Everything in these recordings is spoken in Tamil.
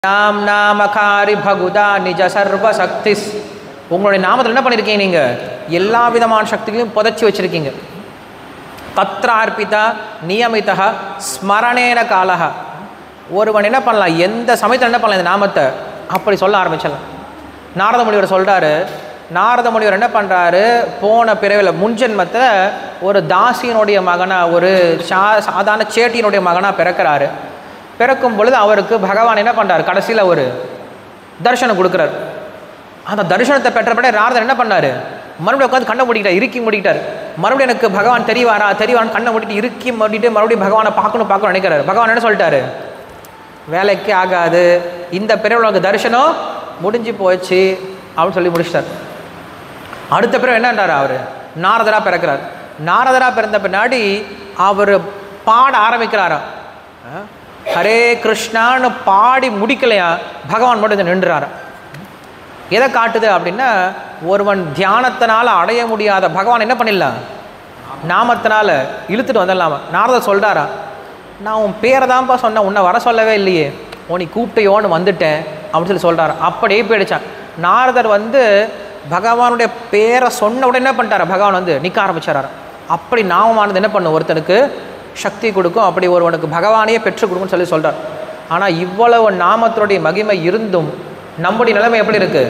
நாம் நாமகாரி பகுதா நிஜ சர்வ சக்திஸ் உங்களுடைய நாமத்தில் என்ன பண்ணியிருக்கீங்க நீங்கள் எல்லா விதமான சக்திகளையும் புதைச்சி வச்சுருக்கீங்க தத்ரார்ப்பிதா நியமிதா ஸ்மரணேன காலக ஒருவன் என்ன பண்ணலாம் எந்த சமயத்தில் என்ன பண்ணலாம் இந்த நாமத்தை அப்படி சொல்ல ஆரம்பிச்சிடலாம் நாரத முனிவர் சொல்கிறாரு நாரத முனிவர் என்ன பண்ணுறாரு போன பிறவியில் முன்ஜென்மத்தில் ஒரு தாசியினுடைய மகனாக ஒரு சா சாதாரண சேட்டியினுடைய மகனாக பிறக்கிறாரு பிறக்கும் பொழுது அவருக்கு பகவான் என்ன பண்ணுறாரு கடைசியில் ஒரு தரிசனம் கொடுக்குறாரு அந்த தரிசனத்தை பெற்றபடி நாரதர் என்ன பண்ணார் மறுபடியும் உட்காந்து கண்ணை மூடிக்கிட்டார் இறுக்கி மூடிக்கிட்டார் மறுபடியும் எனக்கு பகவான் தெரியவாரா தெரியவான்னு கண்ணை மூடிட்டு இறுக்கி மூடிட்டு மறுபடியும் பகவானை பார்க்கணும் பார்க்கணும் நினைக்கிறாரு பகவான் என்ன சொல்லிட்டாரு வேலைக்கு ஆகாது இந்த பிறகு உனக்கு தரிசனம் முடிஞ்சு போச்சு அப்படின்னு சொல்லி முடிச்சிட்டார் அடுத்த பிறகு என்னன்றார் அவர் நாரதராக பிறக்கிறார் நாரதராக பிறந்த பின்னாடி அவர் பாட ஆரம்பிக்கிறாராம் அஹ், ஹரே கிருஷ்ணான்னு பாடி முடிக்கலையா பகவான் மட்டும் நின்றுறாராம் எதை காட்டுது அப்படின்னா ஒருவன் தியானத்தினால அடைய முடியாத பகவான் என்ன பண்ணிடலாம் நாமத்தினால இழுத்துட்டு வந்துடலாமா நாரதர் சொல்கிறாரா நான் உன் பேரை தான்ப்பா சொன்னேன் உன்னை வர சொல்லவே இல்லையே உன்னை கூப்பிட்டையோன்னு வந்துட்டேன் அப்படின்னு சொல்லி சொல்கிறாரு அப்படியே போயிடுச்சான் நாரதர் வந்து பகவானுடைய பேரை சொன்ன உடனே என்ன பண்ணிட்டாரா பகவான் வந்து நிற்க ஆரம்பிச்சாரா அப்படி நாமமானது என்ன பண்ணும் ஒருத்தனுக்கு சக்தி கொடுக்கும் அப்படி ஒருவனுக்கு பகவானையே பெற்றுக் கொடுக்கும்னு சொல்லி சொல்கிறார் ஆனால் இவ்வளவு நாமத்தினுடைய மகிமை இருந்தும் நம்முடைய நிலைமை எப்படி இருக்கு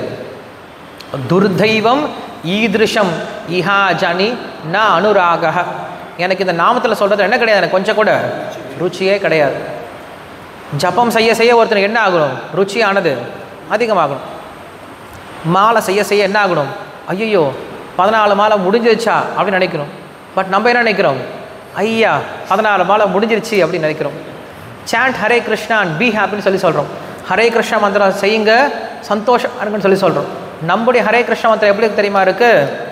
துர்தெய்வம் ஈதிருஷம் இஹா ஜனி ந அனுராக எனக்கு இந்த நாமத்தில் சொல்கிறது என்ன கிடையாது எனக்கு கொஞ்சம் கூட ருச்சியே கிடையாது ஜபம் செய்ய செய்ய ஒருத்தனுக்கு என்ன ஆகணும் ருச்சியானது அதிகமாகணும் மாலை செய்ய செய்ய என்ன ஆகணும் ஐயோ பதினாலு மாலை முடிஞ்சிருச்சா அப்படின்னு நினைக்கிறோம் பட் நம்ம என்ன நினைக்கிறோம் ஐயா பதினாலு மாலை முடிஞ்சிருச்சு அப்படின்னு நினைக்கிறோம் சாண்ட் ஹரே கிருஷ்ணான் பி ஹாப்பின்னு சொல்லி சொல்கிறோம் ஹரே கிருஷ்ண மந்திரம் செய்யுங்க சந்தோஷம் இருக்குன்னு சொல்லி சொல்கிறோம் நம்முடைய ஹரே கிருஷ்ண மந்திரம் எப்படி தெரியுமா இருக்கு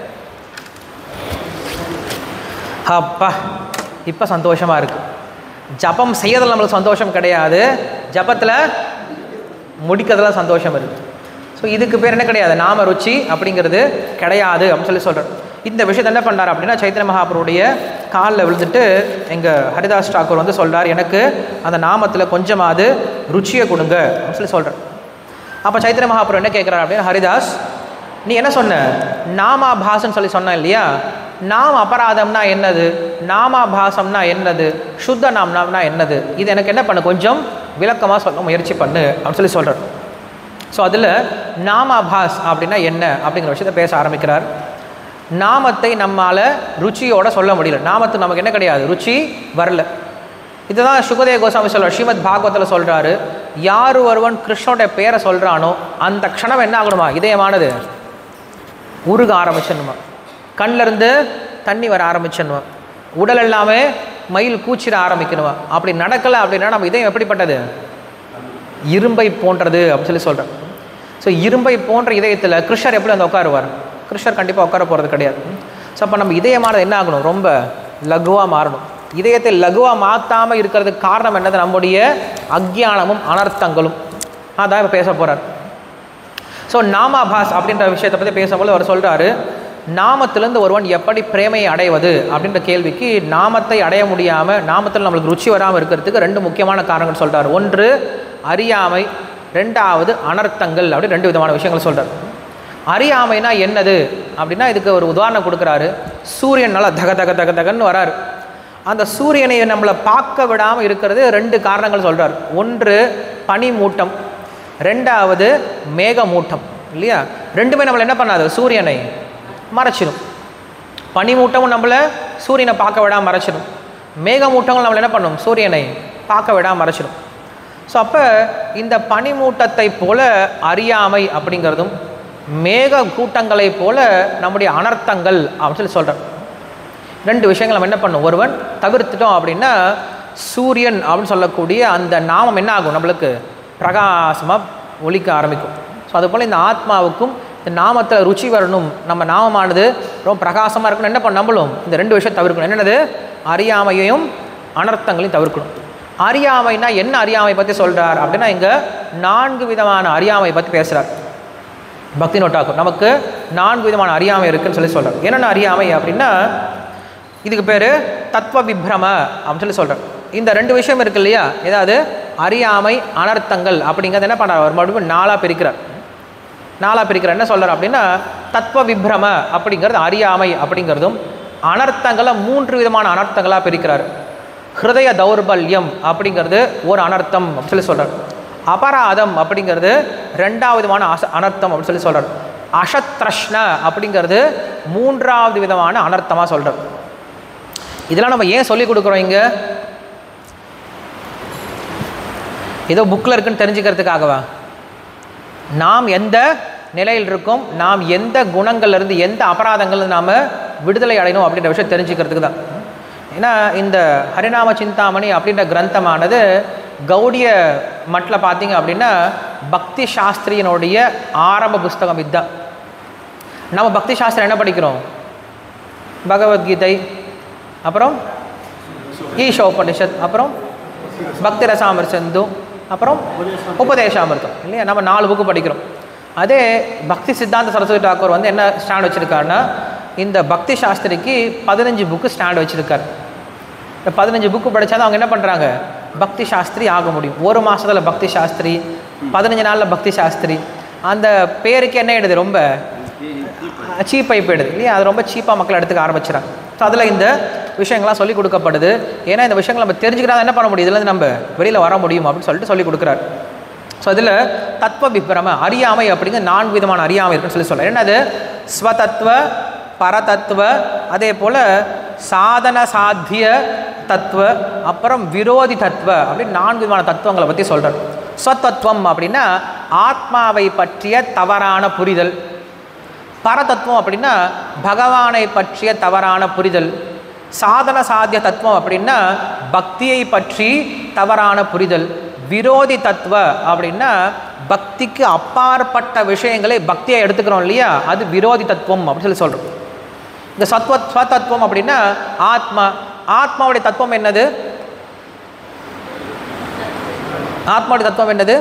அப்பா இப்போ சந்தோஷமாக இருக்குது ஜபம் செய்யறதுல நம்மளுக்கு சந்தோஷம் கிடையாது ஜபத்தில் முடிக்கிறதுல சந்தோஷம் இருக்குது ஸோ இதுக்கு பேர் என்ன கிடையாது நாம ருச்சி அப்படிங்கிறது கிடையாது அப்படின்னு சொல்லி சொல்கிறார் இந்த விஷயத்தை என்ன பண்ணார் அப்படின்னா சைத்தன்ய மகாபுருடைய காலில் விழுந்துட்டு எங்கள் ஹரிதாஸ் டாக்கூர் வந்து சொல்றார் எனக்கு அந்த நாமத்தில் கொஞ்சமாவது ருச்சியை கொடுங்க அப்படின்னு சொல்லி சொல்கிறார் அப்போ சைத்தன்ய மகாபுரம் என்ன கேட்குறாரு அப்படின்னா ஹரிதாஸ் நீ என்ன சொன்ன நாமாபாசன்னு சொல்லி சொன்ன இல்லையா நாம அபராதம்னா என்னது நாமாபாசம்னா என்னது சுத்த நாம்னா என்னது இது எனக்கு என்ன பண்ணு கொஞ்சம் விளக்கமாக சொல்ல முயற்சி பண்ணு அப்படின்னு சொல்லி சொல்கிறார் ஸோ அதில் நாமாபாஸ் அப்படின்னா என்ன அப்படிங்கிற விஷயத்தை பேச ஆரம்பிக்கிறார் நாமத்தை நம்மால் ருச்சியோட சொல்ல முடியல நாமத்துக்கு நமக்கு என்ன கிடையாது ருச்சி வரல இதுதான் சுகதேவ கோசாமி சொல்கிறார் ஸ்ரீமத் பாகவத்தில் சொல்கிறாரு யார் ஒருவன் கிருஷ்ணனுடைய பேரை சொல்கிறானோ அந்த க்ஷணம் என்ன ஆகணுமா இதயமானது உருக ஆரம்பிச்சிடணுமா கண்ணிலேருந்து தண்ணி வர ஆரம்பிச்சிடணுமா உடல் எல்லாமே மயில் கூச்சிட ஆரம்பிக்கணுமா அப்படி நடக்கலை அப்படின்னா நம்ம இதயம் எப்படிப்பட்டது இரும்பை போன்றது அப்படின்னு சொல்லி சொல்கிறேன் ஸோ இரும்பை போன்ற இதயத்தில் கிருஷ்ணர் எப்படி வந்து உட்காருவார் கிருஷ்ணர் கண்டிப்பாக உட்கார போகிறது கிடையாது ஸோ அப்போ நம்ம இதயமானது என்ன ஆகணும் ரொம்ப லகுவாக மாறணும் இதயத்தை லகுவாக மாற்றாமல் இருக்கிறதுக்கு காரணம் என்னது நம்முடைய அக்ஞானமும் அனர்த்தங்களும் அதான் இப்போ பேச போகிறார் ஸோ நாமாபாஸ் அப்படின்ற விஷயத்தை பற்றி பேசும்போது அவர் சொல்கிறாரு நாமத்திலிருந்து ஒருவன் எப்படி பிரேமையை அடைவது அப்படின்ற கேள்விக்கு நாமத்தை அடைய முடியாமல் நாமத்தில் நம்மளுக்கு ருச்சி வராமல் இருக்கிறதுக்கு ரெண்டு முக்கியமான காரணங்கள் சொல்கிறார் ஒன்று அறியாமை ரெண்டாவது அனர்த்தங்கள் அப்படி ரெண்டு விதமான விஷயங்கள் சொல்கிறார் அறியாமைனா என்னது அப்படின்னா இதுக்கு ஒரு உதாரணம் கொடுக்குறாரு சூரியன் நல்லா தக தக தக தகன்னு வராரு அந்த சூரியனை நம்மளை பார்க்க விடாமல் இருக்கிறது ரெண்டு காரணங்கள் சொல்கிறார் ஒன்று பனிமூட்டம் ரெண்டாவது மேகமூட்டம் இல்லையா ரெண்டுமே நம்மளை என்ன பண்ணாது சூரியனை மறைச்சிடும் பனிமூட்டமும் நம்மளை சூரியனை பார்க்க விடாமல் மறைச்சிடும் மேகமூட்டங்கள் நம்மளை என்ன பண்ணும் சூரியனை பார்க்க விடாமல் மறைச்சிடும் ஸோ அப்போ இந்த பனிமூட்டத்தை போல அறியாமை அப்படிங்கிறதும் மேக கூட்டங்களைப் போல நம்முடைய அனர்த்தங்கள் அப்படின்னு சொல்லி சொல்கிறேன் ரெண்டு விஷயங்கள் நம்ம என்ன பண்ணும் ஒருவன் தவிர்த்துட்டோம் அப்படின்னா சூரியன் அப்படின்னு சொல்லக்கூடிய அந்த நாமம் என்ன ஆகும் நம்மளுக்கு பிரகாசமாக ஒலிக்க ஆரம்பிக்கும் ஸோ அதுபோல் இந்த ஆத்மாவுக்கும் இந்த நாமத்தில் ருச்சி வரணும் நம்ம நாமமானது ரொம்ப பிரகாசமாக இருக்கணும் என்ன பண்ண நம்மளும் இந்த ரெண்டு விஷயம் தவிர்க்கணும் என்னென்னது அறியாமையையும் அனர்த்தங்களையும் தவிர்க்கணும் அறியாமைனா என்ன அறியாமை பற்றி சொல்கிறார் அப்படின்னா இங்கே நான்கு விதமான அறியாமை பற்றி பேசுகிறார் பக்தி நோட்டாக்கும் நமக்கு நான்கு விதமான அறியாமை இருக்குன்னு சொல்லி சொல்கிறார் என்னென்ன அறியாமை அப்படின்னா இதுக்கு பேர் தத்துவ விப்ரம அப்படின்னு சொல்லி சொல்கிறேன் இந்த ரெண்டு விஷயம் இருக்கு இல்லையா ஏதாவது அறியாமை அனர்த்தங்கள் அப்படிங்கிறது என்ன பண்ணுறார் அவர் மறுபடியும் நாளாக பிரிக்கிறார் நாளாக பிரிக்கிறார் என்ன சொல்கிறார் அப்படின்னா தத்துவ விப்ரம அப்படிங்கிறது அறியாமை அப்படிங்கிறதும் அனர்த்தங்களை மூன்று விதமான அனர்த்தங்களாக பிரிக்கிறார் ஹிருதய தௌர்பல்யம் அப்படிங்கிறது ஒரு அனர்த்தம் அப்படின்னு சொல்லி சொல்கிறார் அபராதம் அப்படிங்கிறது ரெண்டாவது விதமான அச அனர்த்தம் அப்படின்னு சொல்லி சொல்கிறார் அசத்ரஷ்ண அப்படிங்கிறது மூன்றாவது விதமான அனர்த்தமாக சொல்கிறார் இதெல்லாம் நம்ம ஏன் சொல்லி கொடுக்குறோம் இங்கே ஏதோ புக்கில் இருக்குன்னு தெரிஞ்சுக்கிறதுக்காகவா நாம் எந்த நிலையில் இருக்கோம் நாம் எந்த குணங்கள்லேருந்து எந்த அபராதங்கள் நாம் விடுதலை அடையணும் அப்படின்ற விஷயம் தெரிஞ்சுக்கிறதுக்கு தான் ஏன்னா இந்த ஹரிநாம சிந்தாமணி அப்படின்ற கிரந்தமானது கௌடிய மட்டில் பார்த்தீங்க அப்படின்னா பக்தி சாஸ்திரியினுடைய ஆரம்ப புஸ்தகம் இதுதான் நம்ம பக்தி சாஸ்திரம் என்ன படிக்கிறோம் பகவத்கீதை அப்புறம் ஈஷோபனிஷத் அப்புறம் பக்தி ரசாமிர்ச்சந்து அப்புறம் உபதேசாமிர்தம் இல்லையா நம்ம நாலு புக்கு படிக்கிறோம் அதே பக்தி சித்தாந்த சரஸ்வதி டாக்கூர் வந்து என்ன ஸ்டாண்ட் வச்சுருக்காருன்னா இந்த பக்தி சாஸ்திரிக்கு பதினஞ்சு புக்கு ஸ்டாண்ட் வச்சுருக்காரு இந்த பதினஞ்சு புக்கு படித்தா அவங்க என்ன பண்ணுறாங்க பக்தி சாஸ்திரி ஆக முடியும் ஒரு மாதத்தில் பக்தி சாஸ்திரி பதினஞ்சு நாளில் பக்தி சாஸ்திரி அந்த பேருக்கு என்ன ஆயிடுது ரொம்ப சீப்பாகி போயிடுது இல்லையா அது ரொம்ப சீப்பாக மக்கள் எடுத்துக்க ஆரம்பிச்சிடறாங்க ஸோ அதில் இந்த விஷயங்கள்லாம் சொல்லிக் கொடுக்கப்படுது ஏன்னா இந்த விஷயங்கள் நம்ம தெரிஞ்சுக்கிட்டா என்ன பண்ண முடியும் இதுலேருந்து நம்ம வெளியில் வர முடியும் அப்படின்னு சொல்லிட்டு சொல்லிக் கொடுக்குறாரு ஸோ அதில் தத்துவ விப்ரம அறியாமை அப்படிங்கிற நான்கு விதமான அறியாமை இருக்குன்னு சொல்லி சொல்கிறார் என்னது ஸ்வதத்துவ பரதத்துவ அதே போல் சாதன சாத்திய தத்துவ அப்புறம் விரோதி தத்துவ அப்படின்னு நான்கு விதமான தத்துவங்களை பற்றி சொல்கிறார் ஸ்வதத்துவம் அப்படின்னா ஆத்மாவை பற்றிய தவறான புரிதல் பரதத்துவம் அப்படின்னா பகவானை பற்றிய தவறான புரிதல் சாதன சாத்திய தத்துவம் அப்படின்னா பக்தியை பற்றி தவறான புரிதல் விரோதி தத்துவ அப்படின்னா பக்திக்கு அப்பாற்பட்ட விஷயங்களை பக்தியை எடுத்துக்கிறோம் இல்லையா அது விரோதி தத்துவம் அப்படின்னு சொல்லி சொல்கிறோம் இந்த சத்வ ஸ்வதத்துவம் அப்படின்னா ஆத்மா ஆத்மாவுடைய தத்துவம் என்னது ஆத்மாவுடைய தத்துவம் என்னது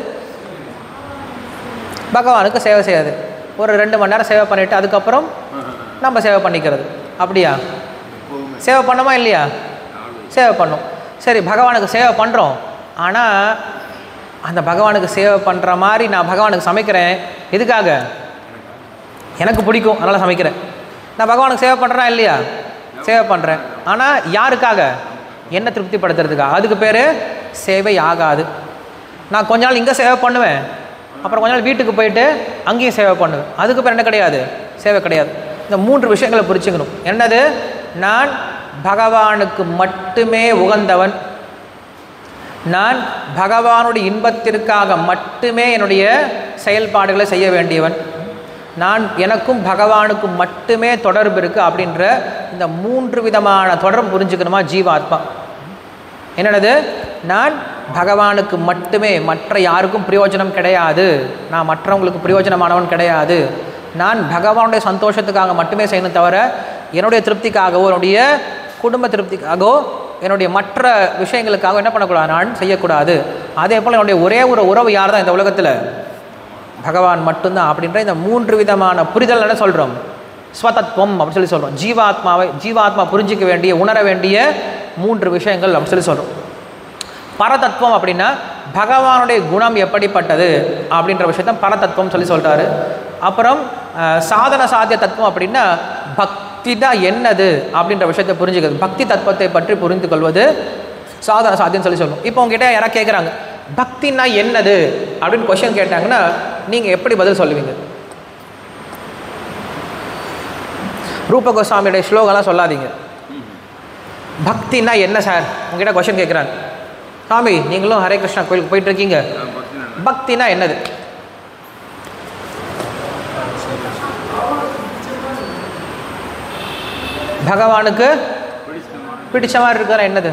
பகவானுக்கு சேவை செய்யாது ஒரு ரெண்டு மணி நேரம் சேவை பண்ணிவிட்டு அதுக்கப்புறம் நம்ம சேவை பண்ணிக்கிறது அப்படியா சேவை பண்ணோமா இல்லையா சேவை பண்ணோம் சரி பகவானுக்கு சேவை பண்ணுறோம் ஆனால் அந்த பகவானுக்கு சேவை பண்ணுற மாதிரி நான் பகவானுக்கு சமைக்கிறேன் எதுக்காக எனக்கு பிடிக்கும் அதனால் சமைக்கிறேன் நான் பகவானுக்கு சேவை பண்ணுறேனா இல்லையா சேவை பண்ணுறேன் ஆனால் யாருக்காக என்ன திருப்திப்படுத்துறதுக்காக அதுக்கு பேர் சேவை ஆகாது நான் கொஞ்ச நாள் இங்கே சேவை பண்ணுவேன் அப்புறம் கொஞ்ச நாள் வீட்டுக்கு போயிட்டு அங்கேயும் சேவை பண்ணுவேன் அதுக்கு பேர் என்ன கிடையாது சேவை கிடையாது இந்த மூன்று விஷயங்களை புரிச்சுக்கணும் என்னது நான் பகவானுக்கு மட்டுமே உகந்தவன் நான் பகவானுடைய இன்பத்திற்காக மட்டுமே என்னுடைய செயல்பாடுகளை செய்ய வேண்டியவன் நான் எனக்கும் பகவானுக்கும் மட்டுமே தொடர்பு இருக்குது அப்படின்ற இந்த மூன்று விதமான தொடர்பு புரிஞ்சுக்கணுமா ஜீவாத்மா என்னென்னது நான் பகவானுக்கு மட்டுமே மற்ற யாருக்கும் பிரயோஜனம் கிடையாது நான் மற்றவங்களுக்கு பிரயோஜனமானவன் கிடையாது நான் பகவானுடைய சந்தோஷத்துக்காக மட்டுமே செய்யணும் தவிர என்னுடைய திருப்திக்காகவோ என்னுடைய குடும்ப திருப்திக்காகவோ என்னுடைய மற்ற விஷயங்களுக்காக என்ன பண்ணக்கூடாது நான் செய்யக்கூடாது அதே போல் என்னுடைய ஒரே ஒரு உறவு யார் தான் இந்த உலகத்தில் பகவான் மட்டும்தான் அப்படின்ற இந்த மூன்று விதமான புரிதல் என்ன சொல்கிறோம் ஸ்வதத்துவம் அப்படின்னு சொல்லி சொல்கிறோம் ஜீவாத்மாவை ஜீவாத்மா புரிஞ்சிக்க வேண்டிய உணர வேண்டிய மூன்று விஷயங்கள் அப்படின்னு சொல்லி சொல்கிறோம் பரதத்துவம் அப்படின்னா பகவானுடைய குணம் எப்படிப்பட்டது அப்படின்ற விஷயத்த பரதத்துவம் சொல்லி சொல்கிறாரு அப்புறம் அஹ், சாதன சாத்திய தத்துவம் அப்படின்னா பக்தி தான் என்னது அப்படின்ற விஷயத்தை புரிஞ்சுக்கிறது பக்தி தத்துவத்தை பற்றி புரிந்து கொள்வது சாதன சாத்தியம் சொல்லி சொல்லணும் இப்போ உங்ககிட்ட யாராவது கேட்குறாங்க பக்தின்னா என்னது அப்படின்னு கொஷின் கேட்டாங்கன்னா நீங்கள் எப்படி பதில் சொல்லுவீங்க ரூப கோஸ்வாமியுடைய ஸ்லோகம்லாம் சொல்லாதீங்க பக்தின்னா என்ன சார் உங்ககிட்ட கொஷின் கேட்குறாங்க சாமி நீங்களும் ஹரே கிருஷ்ணா கோயிலுக்கு போயிட்டு இருக்கீங்க பக்தினா என்னது பகவானுக்கு பிடிச்ச மாதிரி இருக்கிற என்னது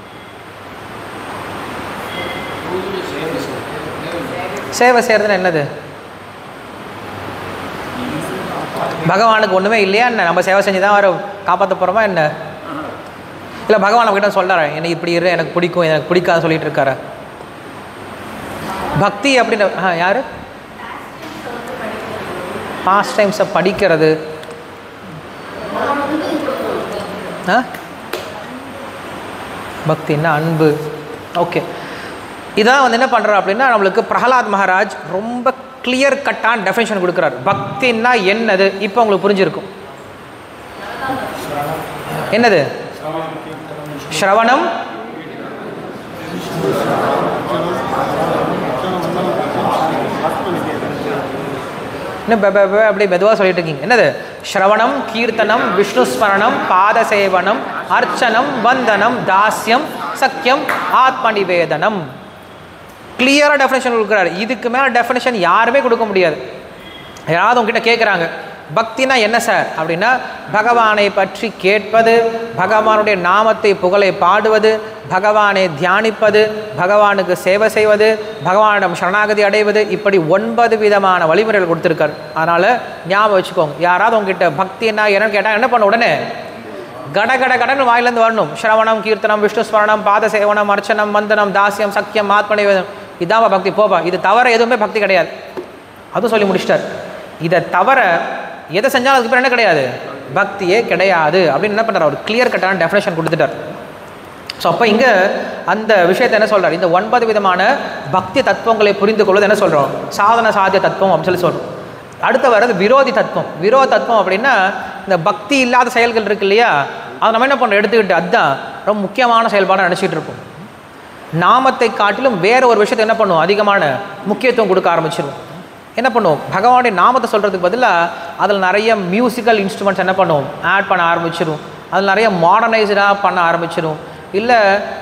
சேவை செய்கிறதுன்னு என்னது பகவானுக்கு ஒன்றுமே இல்லையா என்ன நம்ம சேவை செஞ்சு தான் அவரை காப்பாற்ற போகிறோமா என்ன இல்லை பகவான் நம்ம கிட்ட சொல்கிறாரு எனக்கு இப்படி இரு எனக்கு பிடிக்கும் எனக்கு பிடிக்காது சொல்லிட்டு இருக்காரு பக்தி அப்படின்ற ஆ யார் பாஸ்ட் டைம்ஸை படிக்கிறது ஆ பக்தின்னா அன்பு ஓகே இதான் வந்து என்ன பண்ணுறார் அப்படின்னா நம்மளுக்கு பிரகலாத் மகாராஜ் ரொம்ப கிளியர் கட்டான டெஃபினேஷன் கொடுக்குறாரு பக்தின்னா என்னது இப்போ உங்களுக்கு புரிஞ்சிருக்கும் என்னது ஸ்ரவணம் இன்னும் பெ- பெ- பெ- அப்படி மெதுவாக சொல்லிட்டு இருக்கீங்க என்னது ஸ்ரவணம் கீர்த்தனம் விஷ்ணு ஸ்மரணம் பாத சேவனம் அர்ச்சனம் வந்தனம் தாஸ்யம் சக்கியம் ஆத்ம நிவேதனம் கிளியராக டெஃபினேஷன் கொடுக்குறாரு இதுக்கு மேலே டெஃபினேஷன் யாருமே கொடுக்க முடியாது யாராவது உங்ககிட்ட கேட்குறாங்க பக்தினா என்ன சார் அப்படின்னா பகவானை பற்றி கேட்பது பகவானுடைய நாமத்தை புகழை பாடுவது பகவானை தியானிப்பது பகவானுக்கு சேவை செய்வது பகவானிடம் சரணாகதி அடைவது இப்படி ஒன்பது விதமான வழிமுறைகள் கொடுத்துருக்காரு அதனால் ஞாபகம் வச்சுக்கோங்க யாராவது உங்ககிட்ட பக்தின்னா என்னன்னு கேட்டால் என்ன பண்ண உடனே கட கட கடன்னு வாயிலேருந்து வரணும் ஸ்ரவணம் கீர்த்தனம் விஷ்ணு ஸ்மரணம் பாத சேவனம் அர்ச்சனம் வந்தனம் தாசியம் சக்கியம் ஆத்மநிவேதம் இதான்ப்பா பக்தி போப்பா இது தவிர எதுவுமே பக்தி கிடையாது அதுவும் சொல்லி முடிச்சிட்டார் இதை தவிர எதை செஞ்சாலும் அதுக்கு பேர் என்ன கிடையாது பக்தியே கிடையாது அப்படின்னு என்ன பண்ணுறார் ஒரு கிளியர் கட்டான டெஃபினேஷன் கொடுத்துட்டார் ஸோ அப்போ இங்கே அந்த விஷயத்தை என்ன சொல்றார் இந்த ஒன்பது விதமான பக்தி தத்துவங்களை புரிந்து கொள்வது என்ன சொல்கிறோம் சாதன சாத்திய தத்துவம் அப்படின்னு சொல்லி சொல்கிறோம் அடுத்து வர்றது விரோதி தத்துவம் விரோத தத்துவம் அப்படின்னா இந்த பக்தி இல்லாத செயல்கள் இருக்கு இல்லையா அதை நம்ம என்ன பண்ணுறோம் எடுத்துக்கிட்டு அதுதான் ரொம்ப முக்கியமான செயல்பாடு நினச்சிட்டு இருப்போம் நாமத்தை காட்டிலும் வேற ஒரு விஷயத்தை என்ன பண்ணுவோம் அதிகமான முக்கியத்துவம் கொடுக்க ஆரம்பிச்சிருவோம் என்ன பண்ணுவோம் பகவானுடைய நாமத்தை சொல்கிறதுக்கு பதிலாக அதில் நிறைய மியூசிக்கல் இன்ஸ்ட்ருமெண்ட்ஸ் என்ன பண்ணுவோம் ஆட் பண்ண ஆரம்பிச்சிரும் அதில் நிறைய மாடர்னைஸ்டாக பண்ண ஆரம்பிச்சிரும் இல்லை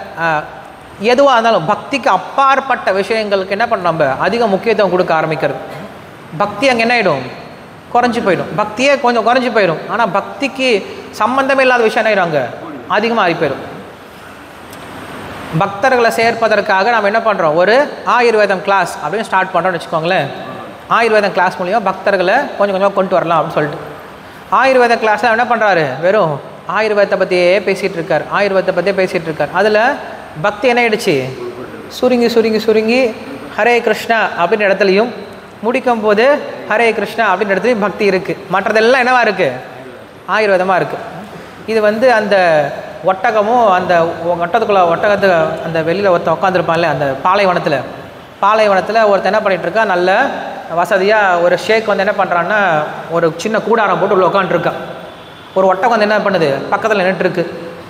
எதுவாக இருந்தாலும் பக்திக்கு அப்பாற்பட்ட விஷயங்களுக்கு என்ன பண்ண நம்ம அதிக முக்கியத்துவம் கொடுக்க ஆரம்பிக்கிறது பக்தி அங்கே என்ன ஆகிடும் குறைஞ்சி போயிடும் பக்தியே கொஞ்சம் குறைஞ்சி போயிடும் ஆனால் பக்திக்கு சம்பந்தமே இல்லாத விஷயம் என்ன ஆயிடும் அங்கே அதிகமாக ஆகி போயிடும் பக்தர்களை சேர்ப்பதற்காக நம்ம என்ன பண்ணுறோம் ஒரு ஆயுர்வேதம் கிளாஸ் அப்படின்னு ஸ்டார்ட் பண்ணுறோம்னு வச்சுக்கோங்களேன் ஆயுர்வேதம் கிளாஸ் மூலியமாக பக்தர்களை கொஞ்சம் கொஞ்சமாக கொண்டு வரலாம் அப்படின்னு சொல்லிட்டு ஆயுர்வேத கிளாஸில் என்ன பண்ணுறாரு வெறும் ஆயுர்வேதத்தை பற்றியே பேசிகிட்டு இருக்கார் ஆயுர்வேதத்தை பற்றியே பேசிகிட்டு இருக்கார் அதில் பக்தி என்ன ஆயிடுச்சு சுருங்கி சுருங்கி சுருங்கி ஹரே கிருஷ்ணா அப்படின்ற இடத்துலையும் முடிக்கும் போது ஹரே கிருஷ்ணா அப்படின்ற இடத்துலையும் பக்தி இருக்குது மற்றதெல்லாம் என்னவா இருக்குது ஆயுர்வேதமாக இருக்குது இது வந்து அந்த ஒட்டகமும் அந்த ஒட்டத்துக்குள்ள ஒட்டகத்து அந்த வெளியில் ஒருத்தன் உட்காந்துருப்பான்ல அந்த பாலைவனத்தில் பாலைவனத்தில் ஒருத்தன் என்ன பண்ணிட்டு இருக்கா நல்ல வசதியாக ஒரு ஷேக் வந்து என்ன பண்ணுறான்னா ஒரு சின்ன கூடாரம் போட்டு உள்ள உட்காந்துருக்கான் ஒரு ஒட்டகம் வந்து என்ன பண்ணுது பக்கத்தில் நின்றுட்டுருக்கு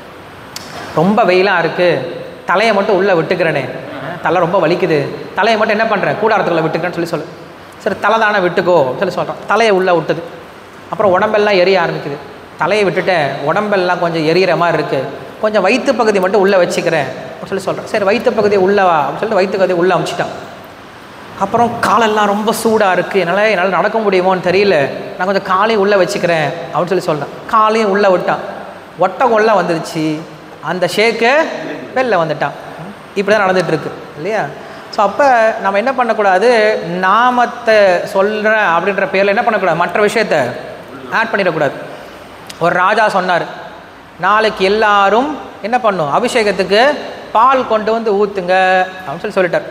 ரொம்ப வெயிலாக இருக்குது தலையை மட்டும் உள்ளே விட்டுக்கிறேனே தலை ரொம்ப வலிக்குது தலையை மட்டும் என்ன பண்ணுறேன் கூடாரத்துக்குள்ளே விட்டுக்கிறேன்னு சொல்லி சொல்லு சரி தலை தானே விட்டுக்கோ சொல்லி சொல்கிறான் தலையை உள்ளே விட்டுது அப்புறம் உடம்பெல்லாம் எரிய ஆரம்பிக்குது தலையை விட்டுட்டேன் உடம்பெல்லாம் கொஞ்சம் எரியிற மாதிரி இருக்குது கொஞ்சம் வயிற்று பகுதி மட்டும் உள்ளே வச்சுக்கிறேன் அப்படின்னு சொல்லி சொல்கிறேன் சரி வயிற்று பகுதியை உள்ளே வா அப்படின்னு சொல்லிட்டு வயிற்று பகுதியை உள்ளே அமுச்சிட்டான் அப்புறம் காலெல்லாம் ரொம்ப சூடாக இருக்குது என்னால் என்னால் நடக்க முடியுமோன்னு தெரியல நான் கொஞ்சம் காலையும் உள்ளே வச்சுக்கிறேன் அப்படின்னு சொல்லி சொல்கிறேன் காலையும் உள்ளே விட்டான் ஒட்டகம் உள்ளே வந்துருச்சு அந்த ஷேக்கு வெளில வந்துட்டான் இப்படி தான் நடந்துட்டு இருக்கு இல்லையா ஸோ அப்போ நம்ம என்ன பண்ணக்கூடாது நாமத்தை சொல்கிறேன் அப்படின்ற பேரில் என்ன பண்ணக்கூடாது மற்ற விஷயத்த ஆட் பண்ணிடக்கூடாது ஒரு ராஜா சொன்னார் நாளைக்கு எல்லாரும் என்ன பண்ணும் அபிஷேகத்துக்கு பால் கொண்டு வந்து ஊற்றுங்க அப்படின்னு சொல்லி சொல்லிட்டார்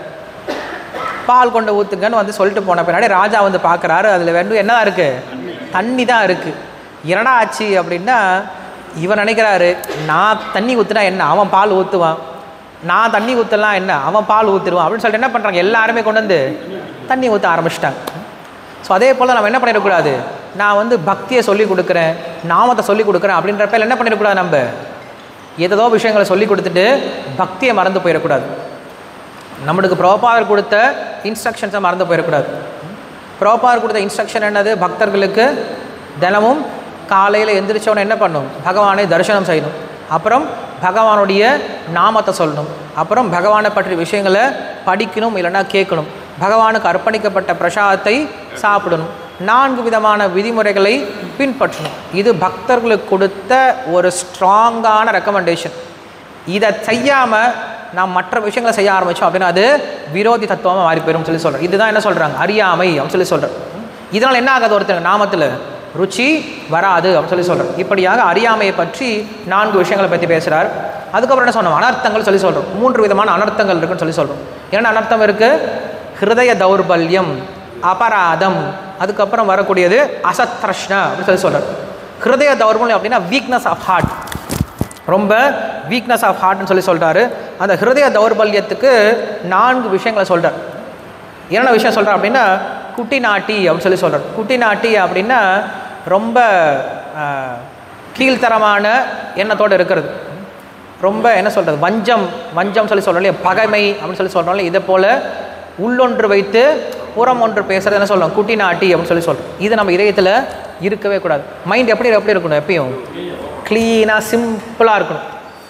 பால் கொண்டு ஊற்றுங்கன்னு வந்து சொல்லிட்டு போன பின்னாடி ராஜா வந்து பார்க்குறாரு அதில் வேண்டும் என்ன இருக்குது தண்ணி தான் இருக்குது என்னடா ஆச்சு அப்படின்னா இவர் நினைக்கிறாரு நான் தண்ணி ஊற்றுனா என்ன அவன் பால் ஊற்றுவான் நான் தண்ணி ஊற்றலாம் என்ன அவன் பால் ஊற்றிடுவான் அப்படின்னு சொல்லிட்டு என்ன பண்ணுறாங்க எல்லாருமே கொண்டு வந்து தண்ணி ஊற்ற ஆரம்பிச்சிட்டாங்க ஸோ அதே போல் நம்ம என்ன பண்ணிடக்கூடாது நான் வந்து பக்தியை சொல்லி கொடுக்குறேன் நாமத்தை சொல்லி கொடுக்குறேன் அப்படின்ற பேர் என்ன பண்ணிடக்கூடாது நம்ம ஏதோ விஷயங்களை சொல்லி கொடுத்துட்டு பக்தியை மறந்து போயிடக்கூடாது நம்மளுக்கு ப்ரோபார் கொடுத்த இன்ஸ்ட்ரக்ஷன்ஸை மறந்து போயிடக்கூடாது ப்ரோபார் கொடுத்த இன்ஸ்ட்ரக்ஷன் என்னது பக்தர்களுக்கு தினமும் காலையில் எந்திரிச்சவன என்ன பண்ணும் பகவானை தரிசனம் செய்யணும் அப்புறம் பகவானுடைய நாமத்தை சொல்லணும் அப்புறம் பகவானை பற்றிய விஷயங்களை படிக்கணும் இல்லைன்னா கேட்கணும் பகவானுக்கு அர்ப்பணிக்கப்பட்ட பிரசாதத்தை சாப்பிடணும் நான்கு விதமான விதிமுறைகளை பின்பற்றணும் இது பக்தர்களுக்கு கொடுத்த ஒரு ஸ்ட்ராங்கான ரெக்கமெண்டேஷன் இதை செய்யாமல் நாம் மற்ற விஷயங்களை செய்ய ஆரம்பித்தோம் அப்படின்னா அது விரோதி தத்துவமாக மாறி போயிடும் சொல்லி சொல்கிறேன் இதுதான் என்ன சொல்கிறாங்க அறியாமை அப்படின்னு சொல்லி சொல்கிறேன் இதனால் என்ன ஆகாது ஒருத்தர் நாமத்தில் ருச்சி வராது அப்படின்னு சொல்லி சொல்கிறேன் இப்படியாக அறியாமையை பற்றி நான்கு விஷயங்களை பற்றி பேசுகிறார் அதுக்கப்புறம் என்ன சொன்னோம் அனர்த்தங்கள் சொல்லி சொல்கிறோம் மூன்று விதமான அனர்த்தங்கள் இருக்குன்னு சொல்லி சொல்கிறோம் என்ன அனர்த்தம் இருக்குது ஹிருதய தௌர்பல்யம் அபராதம் அதுக்கப்புறம் வரக்கூடியது அசத்ரஷ்ண அப்படின்னு சொல்லி சொல்கிறார் ஹிருதய தௌர்பல்யம் அப்படின்னா வீக்னஸ் ஆஃப் ஹார்ட் ரொம்ப வீக்னஸ் ஆஃப் ஹார்ட்னு சொல்லி சொல்கிறாரு அந்த ஹிருதய தௌர்பல்யத்துக்கு நான்கு விஷயங்களை சொல்கிறார் என்னென்ன விஷயம் சொல்கிறார் அப்படின்னா குட்டி நாட்டி அப்படின்னு சொல்லி சொல்கிறார் குட்டி நாட்டி அப்படின்னா ரொம்ப ஆஹ், கீழ்த்தரமான எண்ணத்தோடு இருக்கிறது ரொம்ப என்ன சொல்கிறது வஞ்சம் வஞ்சம் சொல்லி சொல்கிறோம் இல்லையா பகைமை அப்படின்னு சொல்லி சொல்கிறோம் இல்லையா இதை போல் உள்ளொன்று வைத்து புறம் ஒன்று பேசுறது என்ன சொல்கிறோம் குட்டி நாட்டி அப்படின்னு சொல்லி சொல்கிறோம் இது நம்ம இதயத்தில் இருக்கவே கூடாது மைண்ட் எப்படி எப்படி இருக்கணும் எப்பயும் க்ளீனாக சிம்பிளாக இருக்கணும்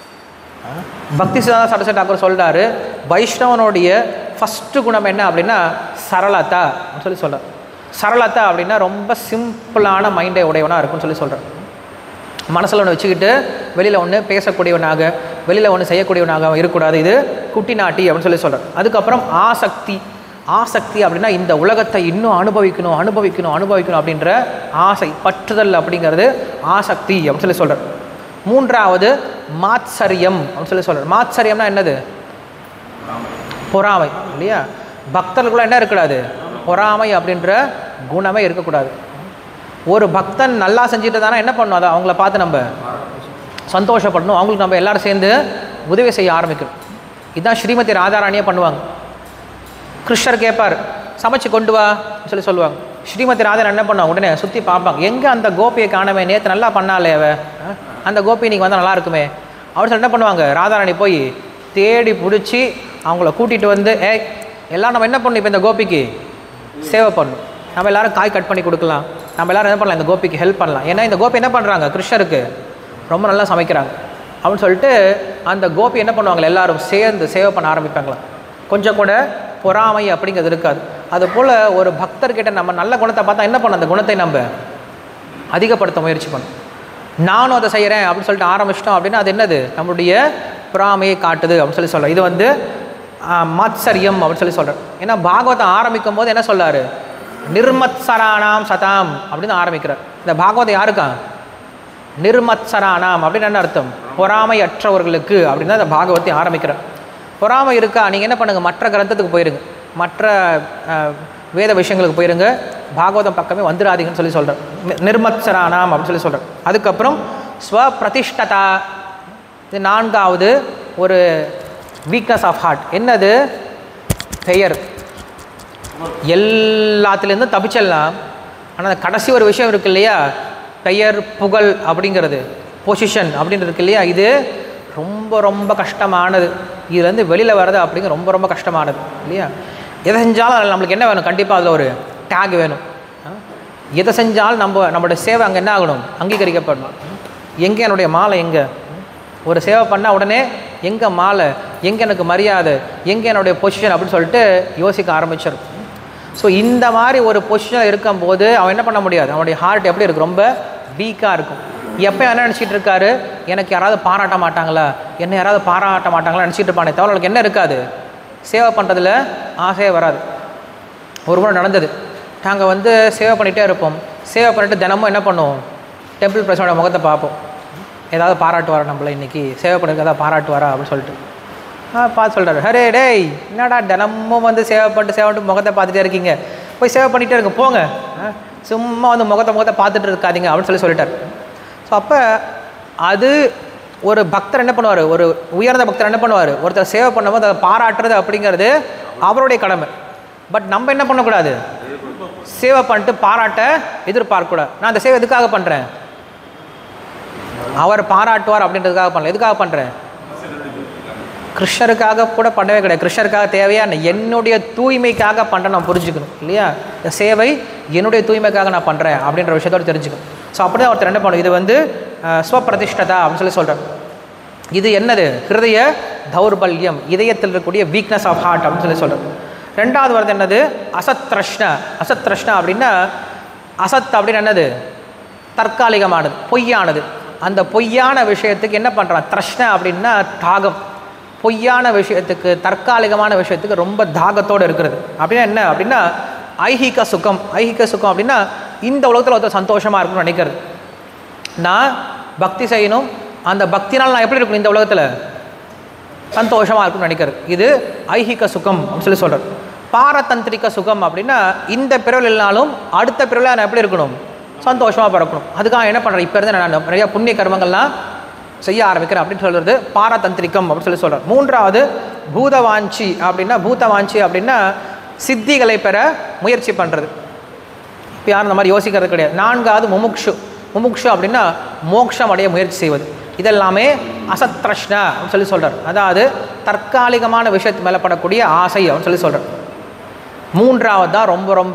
பக்தி சிதாந்த சரஸ்வதி டாக்கூர் சொல்றாரு வைஷ்ணவனுடைய ஃபஸ்ட்டு குணம் என்ன அப்படின்னா சரளதா அப்படின்னு சொல்லி சொல்கிறார் சரளதா அப்படின்னா ரொம்ப சிம்பிளான மைண்டை உடையவனாக இருக்கும்னு சொல்லி சொல்கிறார் மனசில் ஒன்று வச்சுக்கிட்டு வெளியில் ஒன்று பேசக்கூடியவனாக வெளியில் ஒன்று செய்யக்கூடியவனாக அவன் இருக்கக்கூடாது இது குட்டி நாட்டி அப்படின்னு சொல்லி சொல்கிறார் அதுக்கப்புறம் ஆசக்தி ஆசக்தி அப்படின்னா இந்த உலகத்தை இன்னும் அனுபவிக்கணும் அனுபவிக்கணும் அனுபவிக்கணும் அப்படின்ற ஆசை பற்றுதல் அப்படிங்கிறது ஆசக்தி அப்படின்னு சொல்லி சொல்கிறார் மூன்றாவது மாத்சரியம் அப்படின்னு சொல்லி சொல்கிறார் மாத்சரியம்னா என்னது பொறாமை இல்லையா பக்தர்களுக்குள்ள என்ன இருக்கக்கூடாது பொறாமை அப்படின்ற குணமே இருக்கக்கூடாது ஒரு பக்தன் நல்லா செஞ்சுட்டு தானே என்ன பண்ணணும் அதை அவங்கள பார்த்து நம்ம சந்தோஷப்படணும் அவங்களுக்கு நம்ம எல்லாரும் சேர்ந்து உதவி செய்ய ஆரம்பிக்கணும் இதுதான் ஸ்ரீமதி ராதாராணியே பண்ணுவாங்க கிருஷ்ணர் கேட்பார் சமைச்சு கொண்டு வா சொல்லி சொல்லுவாங்க ஸ்ரீமதி ராதன் என்ன பண்ணுவாங்க உடனே சுற்றி பார்ப்பாங்க எங்கே அந்த கோபியை காணவே நேற்று நல்லா பண்ணாலே அவ அஹ், அந்த கோபி இன்னைக்கு வந்தால் நல்லா இருக்குமே அப்படின்னு சொல்லி என்ன பண்ணுவாங்க ராதாராணி போய் தேடி பிடிச்சி அவங்கள கூட்டிகிட்டு வந்து ஏய் எல்லாம் நம்ம என்ன பண்ணணும் இப்போ இந்த கோபிக்கு சேவை பண்ணணும் நம்ம எல்லாரும் காய் கட் பண்ணி கொடுக்கலாம் நம்ம எல்லாரும் என்ன பண்ணலாம் இந்த கோபிக்கு ஹெல்ப் பண்ணலாம் ஏன்னா இந்த கோபி என்ன பண்ணுறாங்க கிருஷ்ணருக்கு ரொம்ப நல்லா சமைக்கிறாங்க அப்படின்னு சொல்லிட்டு அந்த கோபி என்ன பண்ணுவாங்க எல்லாரும் சேர்ந்து சேவை பண்ண ஆரம்பிப்பாங்களாம் கொஞ்சம் கூட பொறாமை அப்படிங்கிறது இருக்காது அதுபோல் ஒரு பக்தர்கிட்ட நம்ம நல்ல குணத்தை பார்த்தா என்ன பண்ணணும் அந்த குணத்தை நம்ம அதிகப்படுத்த முயற்சி பண்ணணும் நானும் அதை செய்கிறேன் அப்படின்னு சொல்லிட்டு ஆரம்பிச்சிட்டோம் அப்படின்னா அது என்னது நம்மளுடைய பொறாமையை காட்டுது அப்படின்னு சொல்லி சொல்கிறோம் இது வந்து ஆஹ், மாத்சரியம் அப்படின்னு சொல்லி சொல்கிறேன் ஏன்னா பாகவதம் ஆரம்பிக்கும் போது என்ன சொல்லாரு நிர்மத்சரானாம் சதாம் அப்படின்னு ஆரம்பிக்கிறார் இந்த பாகவதம் யாருக்கா நிர்மத்சரானாம் அப்படின்னு என்ன அர்த்தம் பொறாமை அற்றவர்களுக்கு அப்படின்னு தான் இந்த பாகவத்தை ஆரம்பிக்கிறார் பொறாமை இருக்கா நீங்கள் என்ன பண்ணுங்கள் மற்ற கிரந்தத்துக்கு போயிருங்க மற்ற அஹ், வேத விஷயங்களுக்கு போயிருங்க பாகவதம் பக்கமே வந்துடாதீங்கன்னு சொல்லி சொல்கிறேன் நிர்மத்சரானாம் அப்படின்னு சொல்லி சொல்கிறேன் அதுக்கப்புறம் ஸ்வபிரதிஷ்டதா இது நான்காவது ஒரு வீக்னஸ் ஆஃப் ஹார்ட் என்னது பெயர் எல்லாத்துலேருந்தும் தப்பிச்சிடலாம் ஆனால் அந்த கடைசி ஒரு விஷயம் இருக்கு இல்லையா பெயர் புகழ் அப்படிங்கிறது பொசிஷன் அப்படின்னு இருக்கு இல்லையா இது ரொம்ப ரொம்ப கஷ்டமானது இதுலேருந்து வெளியில் வர்றது அப்படிங்கிற ரொம்ப ரொம்ப கஷ்டமானது இல்லையா எதை செஞ்சாலும் அதில் நம்மளுக்கு என்ன வேணும் கண்டிப்பாக அதில் ஒரு டேக் வேணும் ஆ? எதை செஞ்சாலும் நம்ம நம்மளோட சேவை அங்கே என்ன ஆகணும் அங்கீகரிக்கப்படணும் எங்கே என்னுடைய மாலை எங்கே ஒரு சேவை பண்ணால் உடனே எங்கே மாலை எங்கே எனக்கு மரியாதை எங்கே என்னுடைய பொசிஷன் அப்படின்னு சொல்லிட்டு யோசிக்க ஆரம்பிச்சிடும் ஸோ இந்த மாதிரி ஒரு பொசிஷனில் இருக்கும்போது அவன் என்ன பண்ண முடியாது அவனுடைய ஹார்ட் எப்படி இருக்கு ரொம்ப வீக்காக இருக்கும் எப்போ என்ன நினச்சிட்டு இருக்காரு எனக்கு யாராவது பாராட்ட மாட்டாங்களா என்ன யாராவது பாராட்ட மாட்டாங்களா நினச்சிட்டு இருப்பானே தவிர அவனுக்கு என்ன இருக்காது சேவை பண்ணுறதுல ஆசையே வராது ஒரு முறை நடந்தது நாங்கள் வந்து சேவை பண்ணிகிட்டே இருப்போம் சேவை பண்ணிட்டு தினமும் என்ன பண்ணுவோம் டெம்பிள் பிரசனோட முகத்தை பார்ப்போம் ஏதாவது பாராட்டுவாரா நம்மள இன்னைக்கு சேவை பண்ணிருக்க ஏதாவது பாராட்டுவாரா அப்படின்னு சொல்லிட்டு ஆ பார்த்து சொல்கிறாரு ஹரே டேய் என்னடா தினமும் வந்து சேவை பண்ணிட்டு சேவை பண்ணிட்டு முகத்தை பார்த்துட்டே இருக்கீங்க போய் சேவை பண்ணிகிட்டே இருங்க போங்க ஆ, சும்மா வந்து முகத்தை முகத்தை பார்த்துட்டு இருக்காதீங்க அப்படின்னு சொல்லி சொல்லிட்டார் ஸோ அப்போ அது ஒரு பக்தர் என்ன பண்ணுவார் ஒரு உயர்ந்த பக்தர் என்ன பண்ணுவார் ஒருத்தர் சேவை பண்ணும்போது அதை பாராட்டுறது அப்படிங்கிறது அவருடைய கடமை பட் நம்ம என்ன பண்ணக்கூடாது சேவை பண்ணிட்டு பாராட்ட எதிர்பார்க்கக்கூடாது நான் அந்த சேவை எதுக்காக பண்ணுறேன் அவர் பாராட்டுவார் அப்படின்றதுக்காக பண்ணல எதுக்காக பண்ணுறேன் கிருஷ்ணருக்காக கூட பண்ணவே கிடையாது கிருஷ்ணருக்காக தேவையான என்னுடைய தூய்மைக்காக பண்ணுறேன் நான் புரிஞ்சுக்கணும் இல்லையா இந்த சேவை என்னுடைய தூய்மைக்காக நான் பண்ணுறேன் அப்படின்ற விஷயத்தோட தெரிஞ்சுக்கணும் ஸோ அப்படி தான் ஒருத்தர் என்ன பண்ணும் இது வந்து அஹ், ஸ்வப்பிரதிஷ்டதா அப்படின்னு சொல்லி சொல்கிறார் இது என்னது ஹிருதய தௌர்பல்யம் இதயத்தில் இருக்கக்கூடிய வீக்னஸ் ஆஃப் ஹார்ட் அப்படின்னு சொல்லி சொல்கிறார் ரெண்டாவது வருது என்னது அசத்ரஷ்ண அசத்ரஷ்ண அப்படின்னா அசத் அப்படின்னு என்னது தற்காலிகமானது பொய்யானது அந்த பொய்யான விஷயத்துக்கு என்ன பண்ணுறான் த்ரஷ்ண அப்படின்னா தாகம் பொய்யான விஷயத்துக்கு தற்காலிகமான விஷயத்துக்கு ரொம்ப தாகத்தோடு இருக்கிறது அப்படின்னா என்ன அப்படின்னா ஐஹிக சுகம் ஐஹிக சுகம் அப்படின்னா இந்த உலகத்தில் ஒருத்தர் சந்தோஷமாக இருக்கணும்னு நினைக்கிறது நான் பக்தி செய்யணும் அந்த பக்தினால் நான் எப்படி இருக்கணும் இந்த உலகத்தில் சந்தோஷமாக இருக்கும்னு நினைக்கிறது இது ஐஹிக சுகம் அப்படின்னு சொல்லி சொல்கிறார் பாரதந்திரிக சுகம் அப்படின்னா இந்த பிறவில் இல்லைனாலும் அடுத்த பிறவில் நான் எப்படி இருக்கணும் சந்தோஷமாக பிறக்கணும் அதுக்காக என்ன பண்ணுறேன் இப்போ இருந்து நான் நிறையா புண்ணிய கர்மங்கள்லாம் செய்ய ஆரம்பிக்கிறேன் அப்படின்னு சொல்கிறது பாரதந்திரிகம் அப்படின்னு சொல்லி சொல்கிறார் மூன்றாவது பூதவாஞ்சி அப்படின்னா பூதவாஞ்சி அப்படின்னா சித்திகளை பெற முயற்சி பண்ணுறது இப்போ யாரும் இந்த மாதிரி யோசிக்கிறது கிடையாது நான்காவது முமுக்ஷு முமுக்ஷு அப்படின்னா மோட்சம் அடைய முயற்சி செய்வது இதெல்லாமே அசத்ரஷ்ன அப்படின்னு சொல்லி சொல்கிறார் அதாவது தற்காலிகமான விஷயத்து மேலே படக்கூடிய ஆசை அப்படின்னு சொல்லி சொல்கிறார் மூன்றாவது தான் ரொம்ப ரொம்ப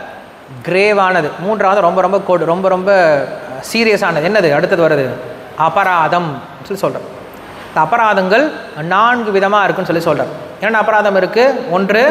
கிரேவானது மூன்றாவது ரொம்ப ரொம்ப கோடு ரொம்ப ரொம்ப சீரியஸானது என்னது அடுத்தது வருது அபராதம் சொல்லி சொல்கிறேன் இந்த அபராதங்கள் நான்கு விதமாக இருக்குன்னு சொல்லி சொல்கிறேன் என்னென்ன அபராதம் இருக்குது ஒன்று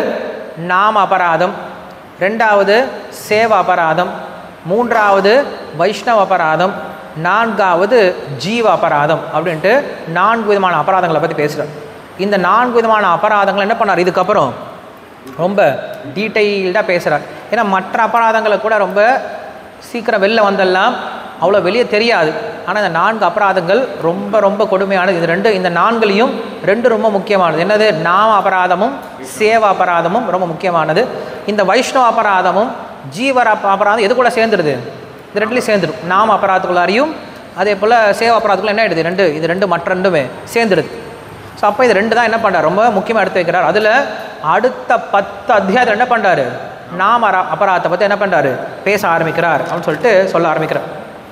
நாம அபராதம் ரெண்டாவது சேவ அபராதம் மூன்றாவது வைஷ்ணவ அபராதம் நான்காவது ஜீவ அபராதம் அப்படின்ட்டு நான்கு விதமான அபராதங்களை பற்றி பேசுகிறார் இந்த நான்கு விதமான அபராதங்கள் என்ன பண்ணார் இதுக்கப்புறம் ரொம்ப டீட்டெயில்டாக பேசுகிறார் ஏன்னா மற்ற அபராதங்களை கூட ரொம்ப சீக்கிரம் வெளில வந்தெல்லாம் அவ்வளோ வெளியே தெரியாது ஆனால் இந்த நான்கு அபராதங்கள் ரொம்ப ரொம்ப கொடுமையானது இது ரெண்டு இந்த நான்குலையும் ரெண்டு ரொம்ப முக்கியமானது என்னது நாம அபராதமும் சேவ அபராதமும் ரொம்ப முக்கியமானது இந்த வைஷ்ணவ அபராதமும் ஜீவர அப- அபராதம் எது கூட சேர்ந்துருது இது ரெண்டுலையும் சேர்ந்துடும் நாம அபராதத்துக்குள்ளாரையும் அதே போல் சேவ அபராதத்துக்குள்ள என்ன ஆயிடுது ரெண்டு இது ரெண்டு மற்ற ரெண்டுமே சேர்ந்துடுது ஸோ அப்போ இது ரெண்டு தான் என்ன பண்ணுறார் ரொம்ப முக்கியமாக எடுத்து வைக்கிறார் அதில் அடுத்த பத்து அத்தியாயத்தில் என்ன பண்ணுறாரு நாம அர- அபராதத்தை பற்றி என்ன பண்ணுறாரு பேச ஆரம்பிக்கிறார் அப்படின்னு சொல்லிட்டு சொல்ல ஆரம்பிக்கிறார்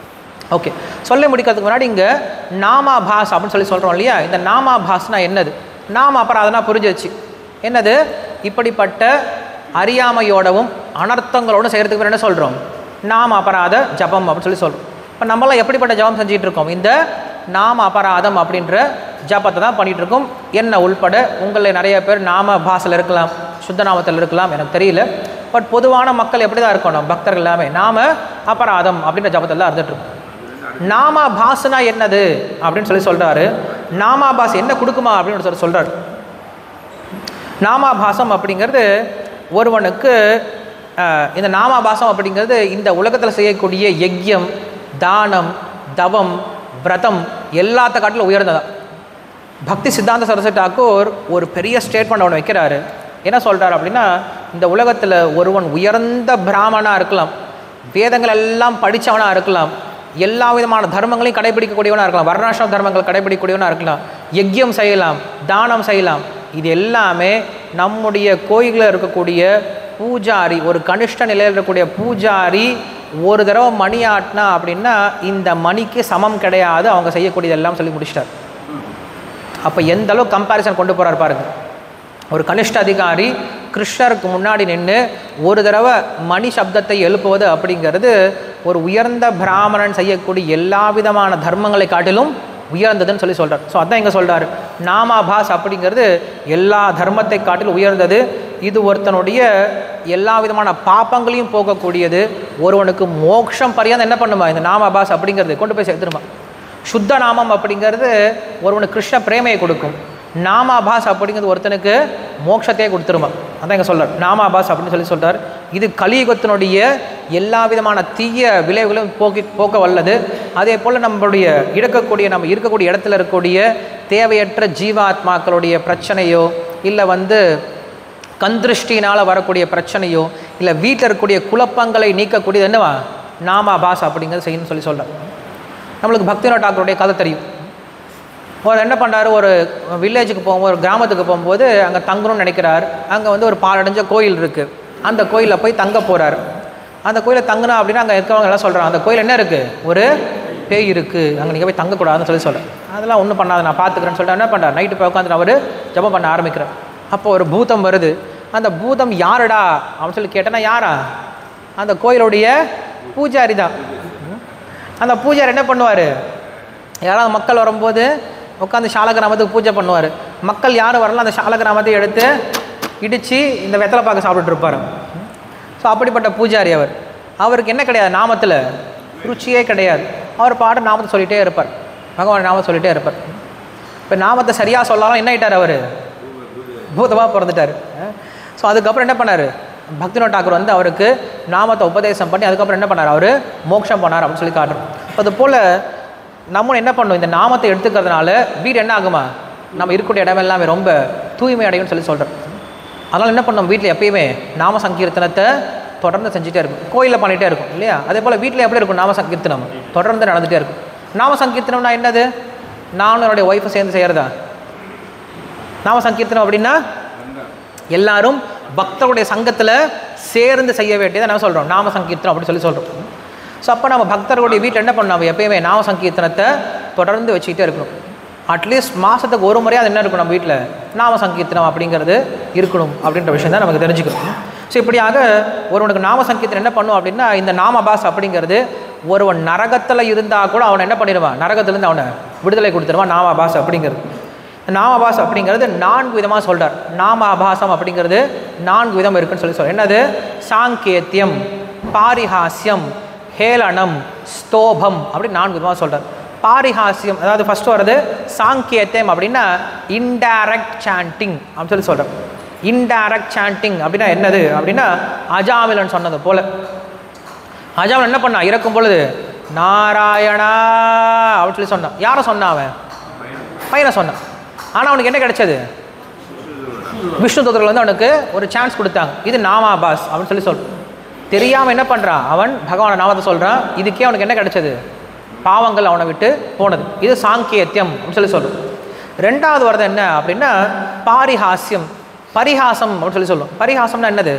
ஓகே சொல்ல முடிக்கிறதுக்கு முன்னாடி இங்கே நாமாபாஸ் அப்படின்னு சொல்லி சொல்கிறோம் இல்லையா இந்த நாமாபாஸ்னா என்னது நாம அபராதம்னா புரிஞ்சிருச்சு என்னது இப்படிப்பட்ட அறியாமையோடவும் அனர்த்தங்களோடும் செய்கிறதுக்கு பேர் என்ன சொல்கிறோம் நாம அபராத ஜபம் அப்படின்னு சொல்லி சொல்கிறோம் இப்போ நம்மளாம் எப்படிப்பட்ட ஜபம் செஞ்சிட்டு இருக்கோம் இந்த நாம அபராதம் அப்படின்ற ஜபத்தை தான் பண்ணிட்டு இருக்கோம் என்ன உள்பட உங்களில் நிறைய பேர் நாம பாசில் இருக்கலாம் சுத்த நாமத்தில் இருக்கலாம் எனக்கு தெரியல பட் பொதுவான மக்கள் எப்படி தான் இருக்கணும் பக்தர்கள் எல்லாமே நாம அபராதம் அப்படின்ற ஜபத்தில் தான் இருந்துட்டு இருக்கோம் நாமா பாஸ்னா என்னது அப்படின்னு சொல்லி சொல்றாரு நாமா பாஸ் என்ன கொடுக்குமா அப்படின்னு சொல்லி சொல்றாரு நாமாபாசம் அப்படிங்கிறது ஒருவனுக்கு அஹ், இந்த நாமாபாசம் அப்படிங்கிறது இந்த உலகத்தில் செய்யக்கூடிய யஜ்யம் தானம் தவம் விரதம் எல்லாத்த காட்டிலும் உயர்ந்ததா பக்தி சித்தாந்த சரஸ்வதி டாக்கூர் ஒரு பெரிய ஸ்டேட்மெண்ட் ஒன்று வைக்கிறாரு என்ன சொல்றாரு அப்படின்னா இந்த உலகத்தில் ஒருவன் உயர்ந்த பிராமணாக இருக்கலாம் வேதங்கள் எல்லாம் படித்தவனாக இருக்கலாம் எல்லா விதமான தர்மங்களையும் கடைபிடிக்கக்கூடியவனாக இருக்கலாம் வர்ணாசிரம தர்மங்கள் கடைபிடிக்கக்கூடியவனாக இருக்கலாம் யஜ்யம் செய்யலாம் தானம் செய்யலாம் இது எல்லாமே நம்முடைய கோயிலில் இருக்கக்கூடிய பூஜாரி ஒரு கனிஷ்ட நிலையில் இருக்கக்கூடிய பூஜாரி ஒரு தடவை மணி ஆட்டினா அப்படின்னா இந்த மணிக்கு சமம் கிடையாது அவங்க செய்யக்கூடியதெல்லாம் சொல்லி முடிச்சிட்டார் அப்போ எந்த அளவுக்கு கம்பேரிசன் கொண்டு போகிறார் பாருங்க ஒரு கனிஷ்ட அதிகாரி கிருஷ்ணருக்கு முன்னாடி நின்று ஒரு தடவை மணி சப்தத்தை எழுப்புவது அப்படிங்கிறது ஒரு உயர்ந்த பிராமணன் செய்யக்கூடிய எல்லா விதமான தர்மங்களை காட்டிலும் உயர்ந்ததுன்னு சொல்லி சொல்கிறார் ஸோ அதான் இங்கே சொல்கிறார் நாமாபாஸ் அப்படிங்கிறது எல்லா தர்மத்தை காட்டிலும் உயர்ந்தது இது ஒருத்தனுடைய எல்லா விதமான பாப்பங்களையும் போகக்கூடியது ஒருவனுக்கு மோட்சம் பரியாத என்ன பண்ணுமா இந்த நாமாபாஸ் அப்படிங்கிறது கொண்டு போய் சேர்த்துருமா சுத்த நாமம் அப்படிங்கிறது ஒருவனுக்கு கிருஷ்ண பிரேமையை கொடுக்கும் நாமாபாஸ் அப்படிங்கிறது ஒருத்தனுக்கு மோட்சத்தையே கொடுத்துருமா அதான் இங்கே சொல்றார் நாமாபாஸ் அப்படின்னு சொல்லி சொல்றார் இது கலியுகத்தினுடைய எல்லா விதமான தீய விளைவுகளும் போக்கி போக்க வல்லது அதே போல் நம்மளுடைய இருக்கக்கூடிய நம்ம இருக்கக்கூடிய இடத்துல இருக்கக்கூடிய தேவையற்ற ஜீவாத்மாக்களுடைய பிரச்சனையோ இல்லை வந்து கந்திருஷ்டினால் வரக்கூடிய பிரச்சனையோ இல்லை வீட்டில் இருக்கக்கூடிய குழப்பங்களை நீக்கக்கூடியது என்னவா நாமாபாஸ் அப்படிங்கிறது செய்யணும்னு சொல்லி சொல்கிறார் நம்மளுக்கு பக்திநாத் டாக்டருடைய கதை தெரியும் அவர் என்ன பண்ணுறாரு ஒரு வில்லேஜுக்கு போகும்போது ஒரு கிராமத்துக்கு போகும்போது அங்கே தங்கணும்னு நினைக்கிறார் அங்கே வந்து ஒரு பாலடைஞ்ச கோயில் இருக்குது அந்த கோயிலில் போய் தங்க போகிறார் அந்த கோயிலில் தங்கினா அப்படின்னா அங்கே இருக்கவங்க எல்லாம் சொல்கிறாங்க அந்த கோயில் என்ன இருக்குது ஒரு பேய் இருக்குது அங்கே நீங்கள் போய் தங்கக்கூடாதுன்னு சொல்லி சொல்கிறேன் அதெல்லாம் ஒன்றும் பண்ணாது நான் பார்த்துக்கிறேன்னு சொல்லிட்டு என்ன பண்ணுறார் நைட்டு போய் உட்காந்து அவர் ஜெபம் பண்ண ஆரம்பிக்கிறார் அப்போ ஒரு பூதம் வருது அந்த பூதம் யாருடா அப்படின்னு சொல்லி கேட்டேன்னா யாரா அந்த கோயிலுடைய பூஜாரி தான் அந்த பூஜாரி என்ன பண்ணுவார் யாராவது மக்கள் வரும்போது உட்காந்து சால கிராமத்துக்கு பூஜை பண்ணுவார் மக்கள் யாரும் வரலாம் அந்த சால கிராமத்தை எடுத்து இடித்து இந்த வெத்தலை பாக்க சாப்பிட்டுட்டு இருப்பார் ஸோ அப்படிப்பட்ட பூஜாரி அவர் அவருக்கு என்ன கிடையாது நாமத்தில் ருச்சியே கிடையாது அவர் பாட்டு நாமத்தை சொல்லிகிட்டே இருப்பார் பகவான் நாமத்தை சொல்லிகிட்டே இருப்பார் இப்போ நாமத்தை சரியாக சொல்லாலும் என்ன ஆயிட்டார் அவர் பூதமாக பிறந்துட்டார் ஸோ அதுக்கப்புறம் என்ன பண்ணார் பக்திநாத் டாக்கூர் வந்து அவருக்கு நாமத்தை உபதேசம் பண்ணி அதுக்கப்புறம் என்ன பண்ணார் அவர் மோட்சம் பண்ணார் அப்படின்னு சொல்லி காட்டுறோம் அது போல் நம்மளும் என்ன பண்ணும் இந்த நாமத்தை எடுத்துக்கிறதுனால வீடு என்ன ஆகுமா நம்ம இருக்கக்கூடிய இடம் எல்லாமே ரொம்ப தூய்மை அடையும்னு சொல்லி சொல்கிறோம் அதனால் என்ன பண்ணோம் வீட்டில் எப்பயுமே நாம சங்கீர்த்தனத்தை தொடர்ந்து செஞ்சுட்டே இருக்கும் கோயிலில் பண்ணிகிட்டே இருக்கும் இல்லையா அதே போல் வீட்டில் எப்படி இருக்கும் நாம சங்கீர்த்தனம் தொடர்ந்து நடந்துகிட்டே இருக்கும் நாம சங்கீர்த்தனம்னா என்னது நானும் என்னுடைய ஒய்ஃபை சேர்ந்து செய்கிறதா நாம சங்கீர்த்தனம் அப்படின்னா எல்லாரும் பக்தருடைய சங்கத்தில் சேர்ந்து செய்ய வேண்டியதை நான் சொல்கிறோம் நாம சங்கீர்த்தனம் அப்படின்னு சொல்லி சொல்கிறோம் ஸோ அப்போ நம்ம பக்தர்களுடைய வீட்டில் என்ன பண்ணோம் நம்ம எப்பயுமே நாம சங்கீர்த்தனத்தை தொடர்ந்து வச்சுக்கிட்டே இருக்கணும் அட்லீஸ்ட் மாதத்துக்கு ஒரு முறையாக என்ன இருக்கும் நம்ம வீட்டில் நாம சங்கீர்த்தனம் அப்படிங்கிறது இருக்கணும் அப்படின்ற விஷயம் தான் நமக்கு தெரிஞ்சுக்கணும் ஸோ இப்படியாக ஒருவனுக்கு நாம சங்கீர்த்தனம் என்ன பண்ணும் அப்படின்னா இந்த நாமபாஸ் அப்படிங்கிறது ஒருவன் நரகத்தில் இருந்தால் கூட அவனை என்ன பண்ணிடுவான் நரகத்திலேருந்து அவனை விடுதலை கொடுத்துருவான் நாமபாஸ் அப்படிங்கிறது நாமபாஸ் அப்படிங்கிறது நான்கு விதமாக சொல்கிறார் நாமாபாசம் அப்படிங்கிறது நான்கு விதம் இருக்குன்னு சொல்லி சொல்கிறார் என்னது சாங்கேத்தியம் பாரிஹாஸ்யம் ஹேளனம் ஸ்தோபம் அப்படி நான்கு விதமாக சொல்கிறார் பாரிஹாஸ்யம் அதாவது ஃபஸ்ட்டு வர்றது சாங்கேத்தியம் அப்படின்னா இன்டைரக்ட் சாண்டிங் அப்படின்னு சொல்லி சொல்கிறார் இன்டைரக்ட் சாண்டிங் அப்படின்னா என்னது அப்படின்னா அஜாமிலன் சொன்னது போல அஜாமிலன் என்ன பண்ணா இறக்கும் பொழுது நாராயணா அப்படின்னு சொல்லி சொன்னான் யாரை சொன்னான் அவன் பையனை சொன்னான் ஆனால் அவனுக்கு என்ன கிடைச்சது விஷ்ணு தூதர்கள் வந்து அவனுக்கு ஒரு சான்ஸ் கொடுத்தாங்க இது நாமா பாஸ் அப்படின்னு சொல்லி சொல் தெரியாமல் என்ன பண்ணுறான் அவன் பகவான நாமத்தை சொல்கிறான் இதுக்கே அவனுக்கு என்ன கிடைச்சது பாவங்கள் அவனை விட்டு போனது இது சாங்கேத்தியம் அப்படின்னு சொல்லி சொல்கிறோம் ரெண்டாவது வரது என்ன அப்படின்னா பாரிஹாஸ்யம் பரிஹாசம் அப்படின்னு சொல்லி சொல்லுவோம் பரிஹாசம்னா என்னது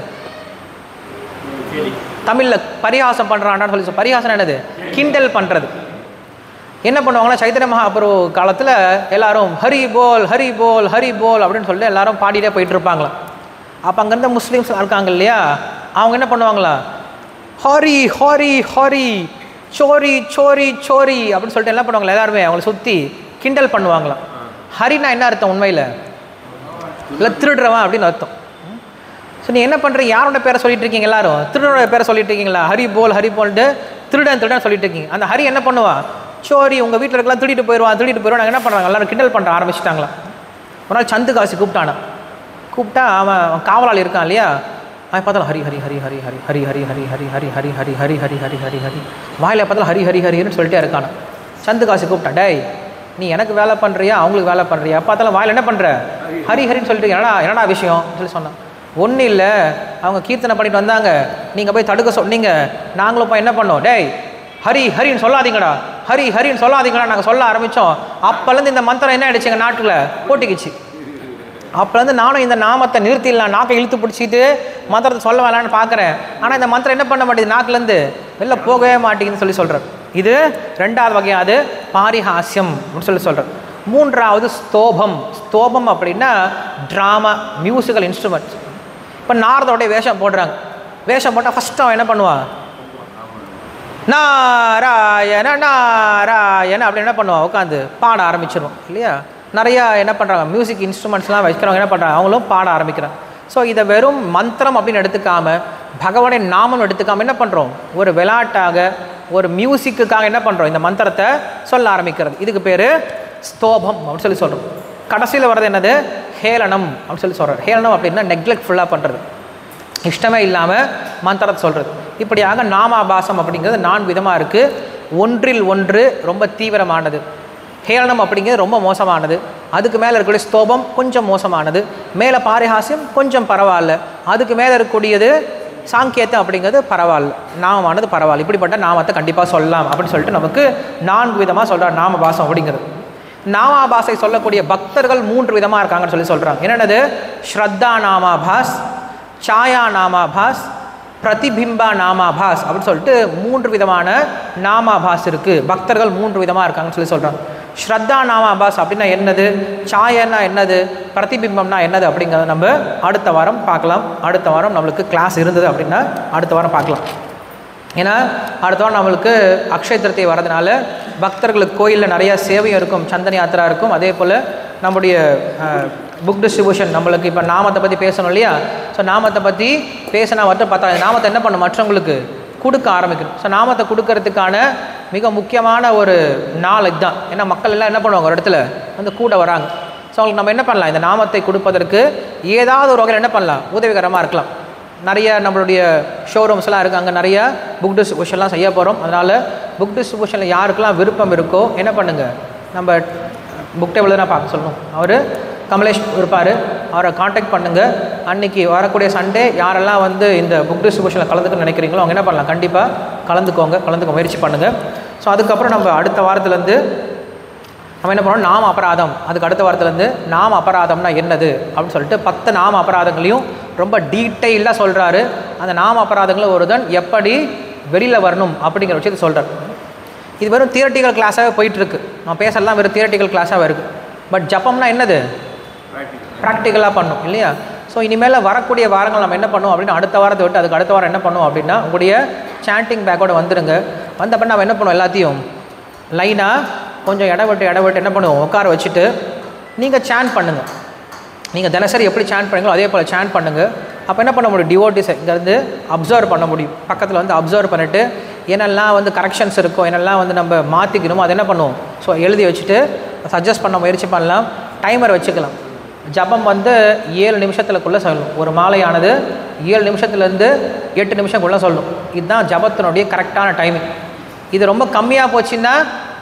தமிழில் பரிஹாசம் பண்ணுறான்னு சொல்லி சொல் பரிஹாசம் என்னது கிண்டல் பண்ணுறது என்ன பண்ணுவாங்கன்னா சைத்தன்ய மகாபிரபு காலத்தில் எல்லாரும் ஹரி போல் ஹரி போல் ஹரி போல் அப்படின்னு சொல்லிட்டு எல்லாரும் பாடிட்டே போயிட்டு இருப்பாங்களாம் அப்போ அங்கேருந்து முஸ்லீம்ஸ் இருக்காங்க இல்லையா அவங்க என்ன பண்ணுவாங்களா ஹரி ஹரி ஹரி சோரி சோரி சோரி அப்படின்னு சொல்லிட்டு என்ன பண்ணுவாங்களா எல்லாருமே அவங்கள சுற்றி கிண்டல் பண்ணுவாங்களாம் ஹரினா என்ன அர்த்தம் உண்மையில் இல்லை திருடுறவன் அப்படின்னு அர்த்தம் ஸோ நீ என்ன பண்ணுறீங்க யாரோட பேரை சொல்லிட்டு இருக்கீங்க எல்லாரும் திருடனோட பேரை சொல்லிட்டு இருக்கீங்களா ஹரி போல் ஹரி போல்ட்டு திருடன் திருடன் சொல்லிட்டு இருக்கீங்க அந்த ஹரி என்ன பண்ணுவான் சோரி உங்கள் வீட்டில் இருக்கலாம் திருடிட்டு போயிடுவான் திருடிட்டு போயிடுவான் நாங்கள் என்ன பண்ணுறாங்க எல்லாரும் கிண்டல் பண்ண ஆரம்பிச்சிட்டாங்களா ஒரு நாள் சந்து காசு கூப்பிட்டானா கூப்பிட்டா அவன் அவன் காவலாளி இருக்கான் இல்லையா அவன் பார்த்தாலும் ஹரி ஹரி ஹரி ஹரி ஹரி ஹரி ஹரி ஹரி ஹரி ஹரி ஹரி ஹரி ஹரி ஹரி ஹரி ஹரி ஹரி வாயில பார்த்தாலும் ஹரி ஹரி ஹரின்னு சொல்லிட்டே இருக்கானா சந்து காசு கூப்பிட்டான் டேய் நீ எனக்கு வேலை பண்ணுறியா அவங்களுக்கு வேலை பண்ணுறியா பார்த்தாலும் வாயில் என்ன பண்ணுற ஹரி ஹரின்னு சொல்லிட்டு என்னடா என்னடா விஷயம் சொல்லி சொன்னான் ஒன்றும் இல்லை அவங்க கீர்த்தனை பண்ணிட்டு வந்தாங்க நீங்கள் போய் தடுக்க சொன்னீங்க நாங்களும் போய் என்ன பண்ணோம் டேய் ஹரி ஹரின்னு சொல்லாதீங்கடா ஹரி ஹரின்னு சொல்லாதீங்கடா நாங்கள் சொல்ல ஆரம்பித்தோம் அப்போலேருந்து இந்த மந்திரம் என்ன ஆயிடுச்சு எங்கள் நாட்டில் போட்டிக்குச்சு அப்போலேருந்து நானும் இந்த நாமத்தை நிறுத்திடலாம் நாக்கை இழுத்து பிடிச்சிட்டு மந்திரத்தை சொல்ல வேணான்னு பார்க்குறேன் ஆனால் இந்த மந்திரம் என்ன பண்ண மாட்டேங்குது நாக்குலேருந்து வெளில போகவே மாட்டேங்குதுன்னு சொல்லி சொல்கிறேன் இது ரெண்டாவது வகையாது பாரிஹாஸ்யம் அப்படின்னு சொல்லி சொல்கிறேன் மூன்றாவது ஸ்தோபம் ஸ்தோபம் அப்படின்னா ட்ராமா மியூசிக்கல் இன்ஸ்ட்ருமெண்ட்ஸ் இப்போ நாரதோடைய வேஷம் போடுறாங்க வேஷம் போட்டால் ஃபஸ்ட்டு அவன் என்ன பண்ணுவான் நாராயண நாராயண அப்படி என்ன பண்ணுவான் உட்காந்து பாட ஆரம்பிச்சிருவோம் இல்லையா நிறையா என்ன பண்ணுறாங்க மியூசிக் இன்ஸ்ட்ருமெண்ட்ஸ்லாம் வைக்கிறவங்க என்ன பண்ணுறாங்க அவங்களும் பாட ஆரம்பிக்கிறாங்க ஸோ இதை வெறும் மந்திரம் அப்படின்னு எடுத்துக்காம பகவானின் நாமம் எடுத்துக்காம என்ன பண்ணுறோம் ஒரு விளையாட்டாக ஒரு மியூசிக்குக்காக என்ன பண்ணுறோம் இந்த மந்திரத்தை சொல்ல ஆரம்பிக்கிறது இதுக்கு பேர் ஸ்தோபம் அப்படின்னு சொல்லி சொல்கிறோம் கடைசியில் வர்றது என்னது ஹேளனம் அப்படின்னு சொல்லி சொல்கிறார் ஹேளனம் அப்படின்னா நெக்லெக்ட்ஃபுல்லாக பண்ணுறது இஷ்டமே இல்லாமல் மந்திரத்தை சொல்கிறது இப்படியாக நாமாபாசம் அப்படிங்கிறது நான்கு விதமாக இருக்குது ஒன்றில் ஒன்று ரொம்ப தீவிரமானது ஹேளனம் அப்படிங்கிறது ரொம்ப மோசமானது அதுக்கு மேலே இருக்கக்கூடிய ஸ்தோபம் கொஞ்சம் மோசமானது மேலே பாரிஹாசியம் கொஞ்சம் பரவாயில்ல அதுக்கு மேலே இருக்கக்கூடியது சாங்கியத்தம் அப்படிங்கிறது பரவாயில்ல நாமமானது பரவாயில்ல இப்படிப்பட்ட நாமத்தை கண்டிப்பாக சொல்லலாம் அப்படின்னு சொல்லிட்டு நமக்கு நான்கு விதமாக சொல்கிறார் நாமபாசம் அப்படிங்கிறது நாமாபாசை சொல்லக்கூடிய பக்தர்கள் மூன்று விதமாக இருக்காங்கன்னு சொல்லி சொல்கிறாங்க என்னென்னது ஸ்ரத்தா நாமாபாஸ் சாயா நாமாபாஸ் பிரதிபிம்பா நாமாபாஸ் அப்படின்னு சொல்லிட்டு மூன்று விதமான நாமாபாஸ் இருக்குது பக்தர்கள் மூன்று விதமாக இருக்காங்கன்னு சொல்லி சொல்கிறாங்க ஸ்ரத்தா நாமாபாஸ் அப்படின்னா என்னது சாயன்னா என்னது பிரதிபிம்பம்னா என்னது அப்படிங்கிறத நம்ம அடுத்த வாரம் பார்க்கலாம் அடுத்த வாரம் நம்மளுக்கு கிளாஸ் இருந்தது அப்படின்னா அடுத்த வாரம் பார்க்கலாம் ஏன்னா அடுத்த வாரம் நம்மளுக்கு அக்ஷய திருத்தி வரதுனால பக்தர்களுக்கு கோயிலில் நிறையா சேவையும் இருக்கும் சந்தன யாத்திரா இருக்கும் அதே போல் நம்முடைய புக் டிஸ்ட்ரிபியூஷன் நம்மளுக்கு இப்போ நாமத்தை பற்றி பேசணும் இல்லையா ஸோ நாமத்தை பற்றி பேசினா மட்டும் பார்த்தா அந்த நாமத்தை என்ன பண்ணும் மற்றவங்களுக்கு கொடுக்க ஆரம்பிக்கணும் ஸோ நாமத்தை கொடுக்கறதுக்கான மிக முக்கியமான ஒரு நாள் இதுதான் ஏன்னா மக்கள் எல்லாம் என்ன பண்ணுவாங்க ஒரு இடத்துல வந்து கூட வராங்க ஸோ அவங்களுக்கு நம்ம என்ன பண்ணலாம் இந்த நாமத்தை கொடுப்பதற்கு ஏதாவது ஒரு வகையில் என்ன பண்ணலாம் உதவிகரமாக இருக்கலாம் நிறைய நம்மளுடைய ஷோரூம்ஸ்லாம் இருக்குது அங்கே நிறைய புக் டிஸ்ட்ரிபியூஷன்லாம் செய்ய போகிறோம் அதனால் புக் டிஸ்ட்ரிபியூஷனில் யாருக்கெல்லாம் விருப்பம் இருக்கோ என்ன பண்ணுங்கள் நம்ம புக் டேபிள் தான் பார்க்க சொல்லணும் அவர் கமலேஷ் இருப்பார் அவரை காண்டாக்ட் பண்ணுங்கள் அன்றைக்கி வரக்கூடிய சண்டே யாரெல்லாம் வந்து இந்த புக் டிஸ்ட்ரிபியூஷனில் கலந்துக்கணும்னு நினைக்கிறீங்களோ அவங்க என்ன பண்ணலாம் கண்டிப்பாக கலந்துக்கோங்க கலந்துக்க முயற்சி பண்ணுங்கள் ஸோ அதுக்கப்புறம் நம்ம அடுத்த வாரத்துலேருந்து நம்ம என்ன பண்ணோம் நாம அபராதம் அதுக்கு அடுத்த வாரத்துலேருந்து நாம அபராதம்னா என்னது அப்படின்னு சொல்லிட்டு பத்து நாம அபராதங்களையும் ரொம்ப டீட்டெயிலாக சொல்கிறாரு அந்த நாம அபராதங்களில் ஒருதன் எப்படி வெளியில் வரணும் அப்படிங்கிற விஷயத்தை சொல்கிறார் இது வெறும் தியரட்டிக்கல் கிளாஸாகவே போயிட்டுருக்கு நான் பேசலாம் வெறும் தியரட்டிக்கல் கிளாஸாகவே இருக்குது பட் ஜப்பம்னா என்னது ப்ராக்டிக்கலாக பண்ணும் இல்லையா ஸோ இனிமேல் வரக்கூடிய வாரங்கள் நம்ம என்ன பண்ணுவோம் அப்படின்னா அடுத்த வாரத்தை விட்டு அதுக்கு அடுத்த வாரம் என்ன பண்ணுவோம் அப்படின்னா உங்களுடைய சாண்டிங் பேக்கோட வந்துடுங்க வந்தப்ப நம்ம என்ன பண்ணுவோம் எல்லாத்தையும் லைனாக கொஞ்சம் இட விட்டு இட விட்டு என்ன பண்ணுவோம் உட்கார வச்சுட்டு நீங்கள் சேன் பண்ணுங்கள் நீங்கள் தினசரி எப்படி சேன் பண்ணீங்களோ அதே போல் சேன் பண்ணுங்கள் அப்போ என்ன பண்ண முடியும் டிவோட்டிஸை இங்கேருந்து அப்சர்வ் பண்ண முடியும் பக்கத்தில் வந்து அப்சர்வ் பண்ணிவிட்டு என்னெல்லாம் வந்து கரெக்ஷன்ஸ் இருக்கோ என்னெல்லாம் வந்து நம்ம மாற்றிக்கணுமோ அதை என்ன பண்ணுவோம் ஸோ எழுதி வச்சுட்டு சஜஸ்ட் பண்ண முயற்சி பண்ணலாம் டைமர் வச்சுக்கலாம் ஜபம் வந்து ஏழு நிமிஷத்துக்குள்ளே சொல்லணும் ஒரு மாலையானது ஏழு நிமிஷத்துலேருந்து எட்டு நிமிஷம்குள்ளே சொல்லணும் இதுதான் ஜபத்தினுடைய கரெக்டான டைமிங் இது ரொம்ப கம்மியாக போச்சுன்னா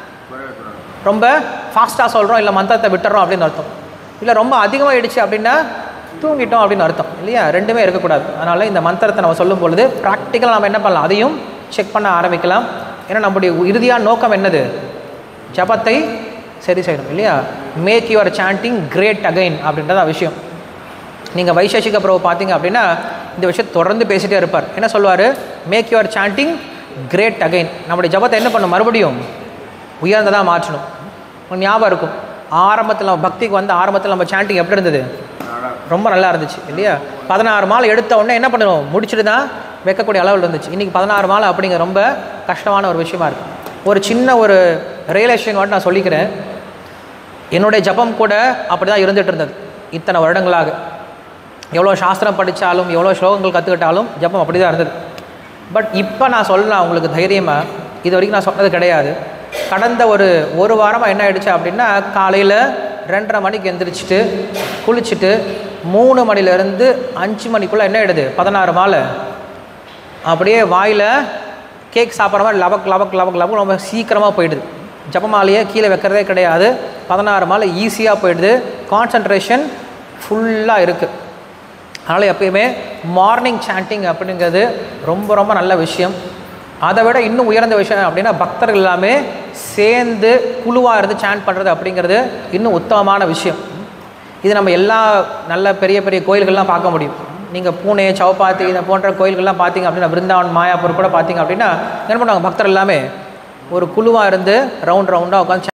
ரொம்ப ஃபாஸ்ட்டாக சொல்கிறோம் இல்லை மந்திரத்தை விட்டுறோம் அப்படின்னு அர்த்தம் இல்லை ரொம்ப அதிகமாகிடுச்சு அப்படின்னா தூங்கிட்டோம் அப்படின்னு அர்த்தம் இல்லையா ரெண்டுமே இருக்கக்கூடாது அதனால் இந்த மந்திரத்தை நம்ம சொல்லும் பொழுது ப்ராக்டிக்கலாக நம்ம என்ன பண்ணலாம் அதையும் செக் பண்ண ஆரம்பிக்கலாம் ஏன்னா நம்முடைய இறுதியான நோக்கம் என்னது ஜபத்தை சரி செய்யணும் இல்லையா make your chanting great again அப்படின்றத விஷயம் நீங்கள் வைசேஷிக பிரபு பார்த்தீங்க அப்படின்னா இந்த விஷயத்தை தொடர்ந்து பேசிகிட்டே இருப்பார் என்ன சொல்லுவார் make your chanting great again நம்முடைய ஜபத்தை என்ன பண்ணும் மறுபடியும் உயர்ந்ததாக மாற்றணும் உங்களுக்கு ஞாபகம் இருக்கும் ஆரம்பத்தில் நம்ம பக்திக்கு வந்து ஆரம்பத்தில் நம்ம சாண்டிங் எப்படி இருந்தது ரொம்ப நல்லா இருந்துச்சு இல்லையா பதினாறு மாலை எடுத்த உடனே என்ன பண்ணணும் முடிச்சுட்டு தான் வைக்கக்கூடிய அளவில் இருந்துச்சு இன்றைக்கி பதினாறு மாலை அப்படிங்கிற ரொம்ப கஷ்டமான ஒரு விஷயமா இருக்குது ஒரு சின்ன ஒரு ரியலைசேஷன் மட்டும் நான் சொல்லிக்கிறேன் என்னுடைய ஜபம் கூட அப்படி தான் இருந்துகிட்டு இருந்தது இத்தனை வருடங்களாக எவ்வளோ சாஸ்திரம் படித்தாலும் எவ்வளோ ஸ்லோகங்கள் கற்றுக்கிட்டாலும் ஜபம் அப்படி தான் இருந்தது பட் இப்போ நான் சொல்லலாம் உங்களுக்கு தைரியமாக இது வரைக்கும் நான் சொன்னது கிடையாது கடந்த ஒரு ஒரு வாரமாக என்ன ஆயிடுச்சு அப்படின்னா காலையில் ரெண்டரை மணிக்கு எந்திரிச்சிட்டு குளிச்சுட்டு மூணு மணிலேருந்து அஞ்சு மணிக்குள்ளே என்ன ஆயிடுது பதினாறு மாலை அப்படியே வாயில் கேக் சாப்பிட்ற மாதிரி லபக் லபக் லபக் லபக் ரொம்ப சீக்கிரமாக போயிடுது ஜபமாலையை கீழே வைக்கிறதே கிடையாது பதினாறு மாலை ஈஸியாக போயிடுது கான்சன்ட்ரேஷன் ஃபுல்லாக இருக்குது அதனால் எப்பயுமே மார்னிங் சாண்டிங் அப்படிங்கிறது ரொம்ப ரொம்ப நல்ல விஷயம் அதை விட இன்னும் உயர்ந்த விஷயம் அப்படின்னா பக்தர்கள் எல்லாமே சேர்ந்து குழுவாக இருந்து சாண்ட் பண்ணுறது அப்படிங்கிறது இன்னும் உத்தமமான விஷயம் இது நம்ம எல்லா நல்ல பெரிய பெரிய கோயில்கள்லாம் பார்க்க முடியும் நீங்கள் பூனே சௌபாத்தி இந்த போன்ற கோயில்கள்லாம் பார்த்தீங்க அப்படின்னா பிருந்தாவன் மாயாப்பூர் கூட பார்த்தீங்க அப்படின்னா என்ன பண்ணுவாங்க பக்தர் எல்லாமே ஒரு குழுவாக இருந்து ரவுண்ட் ரவுண்டாக உட்காந்து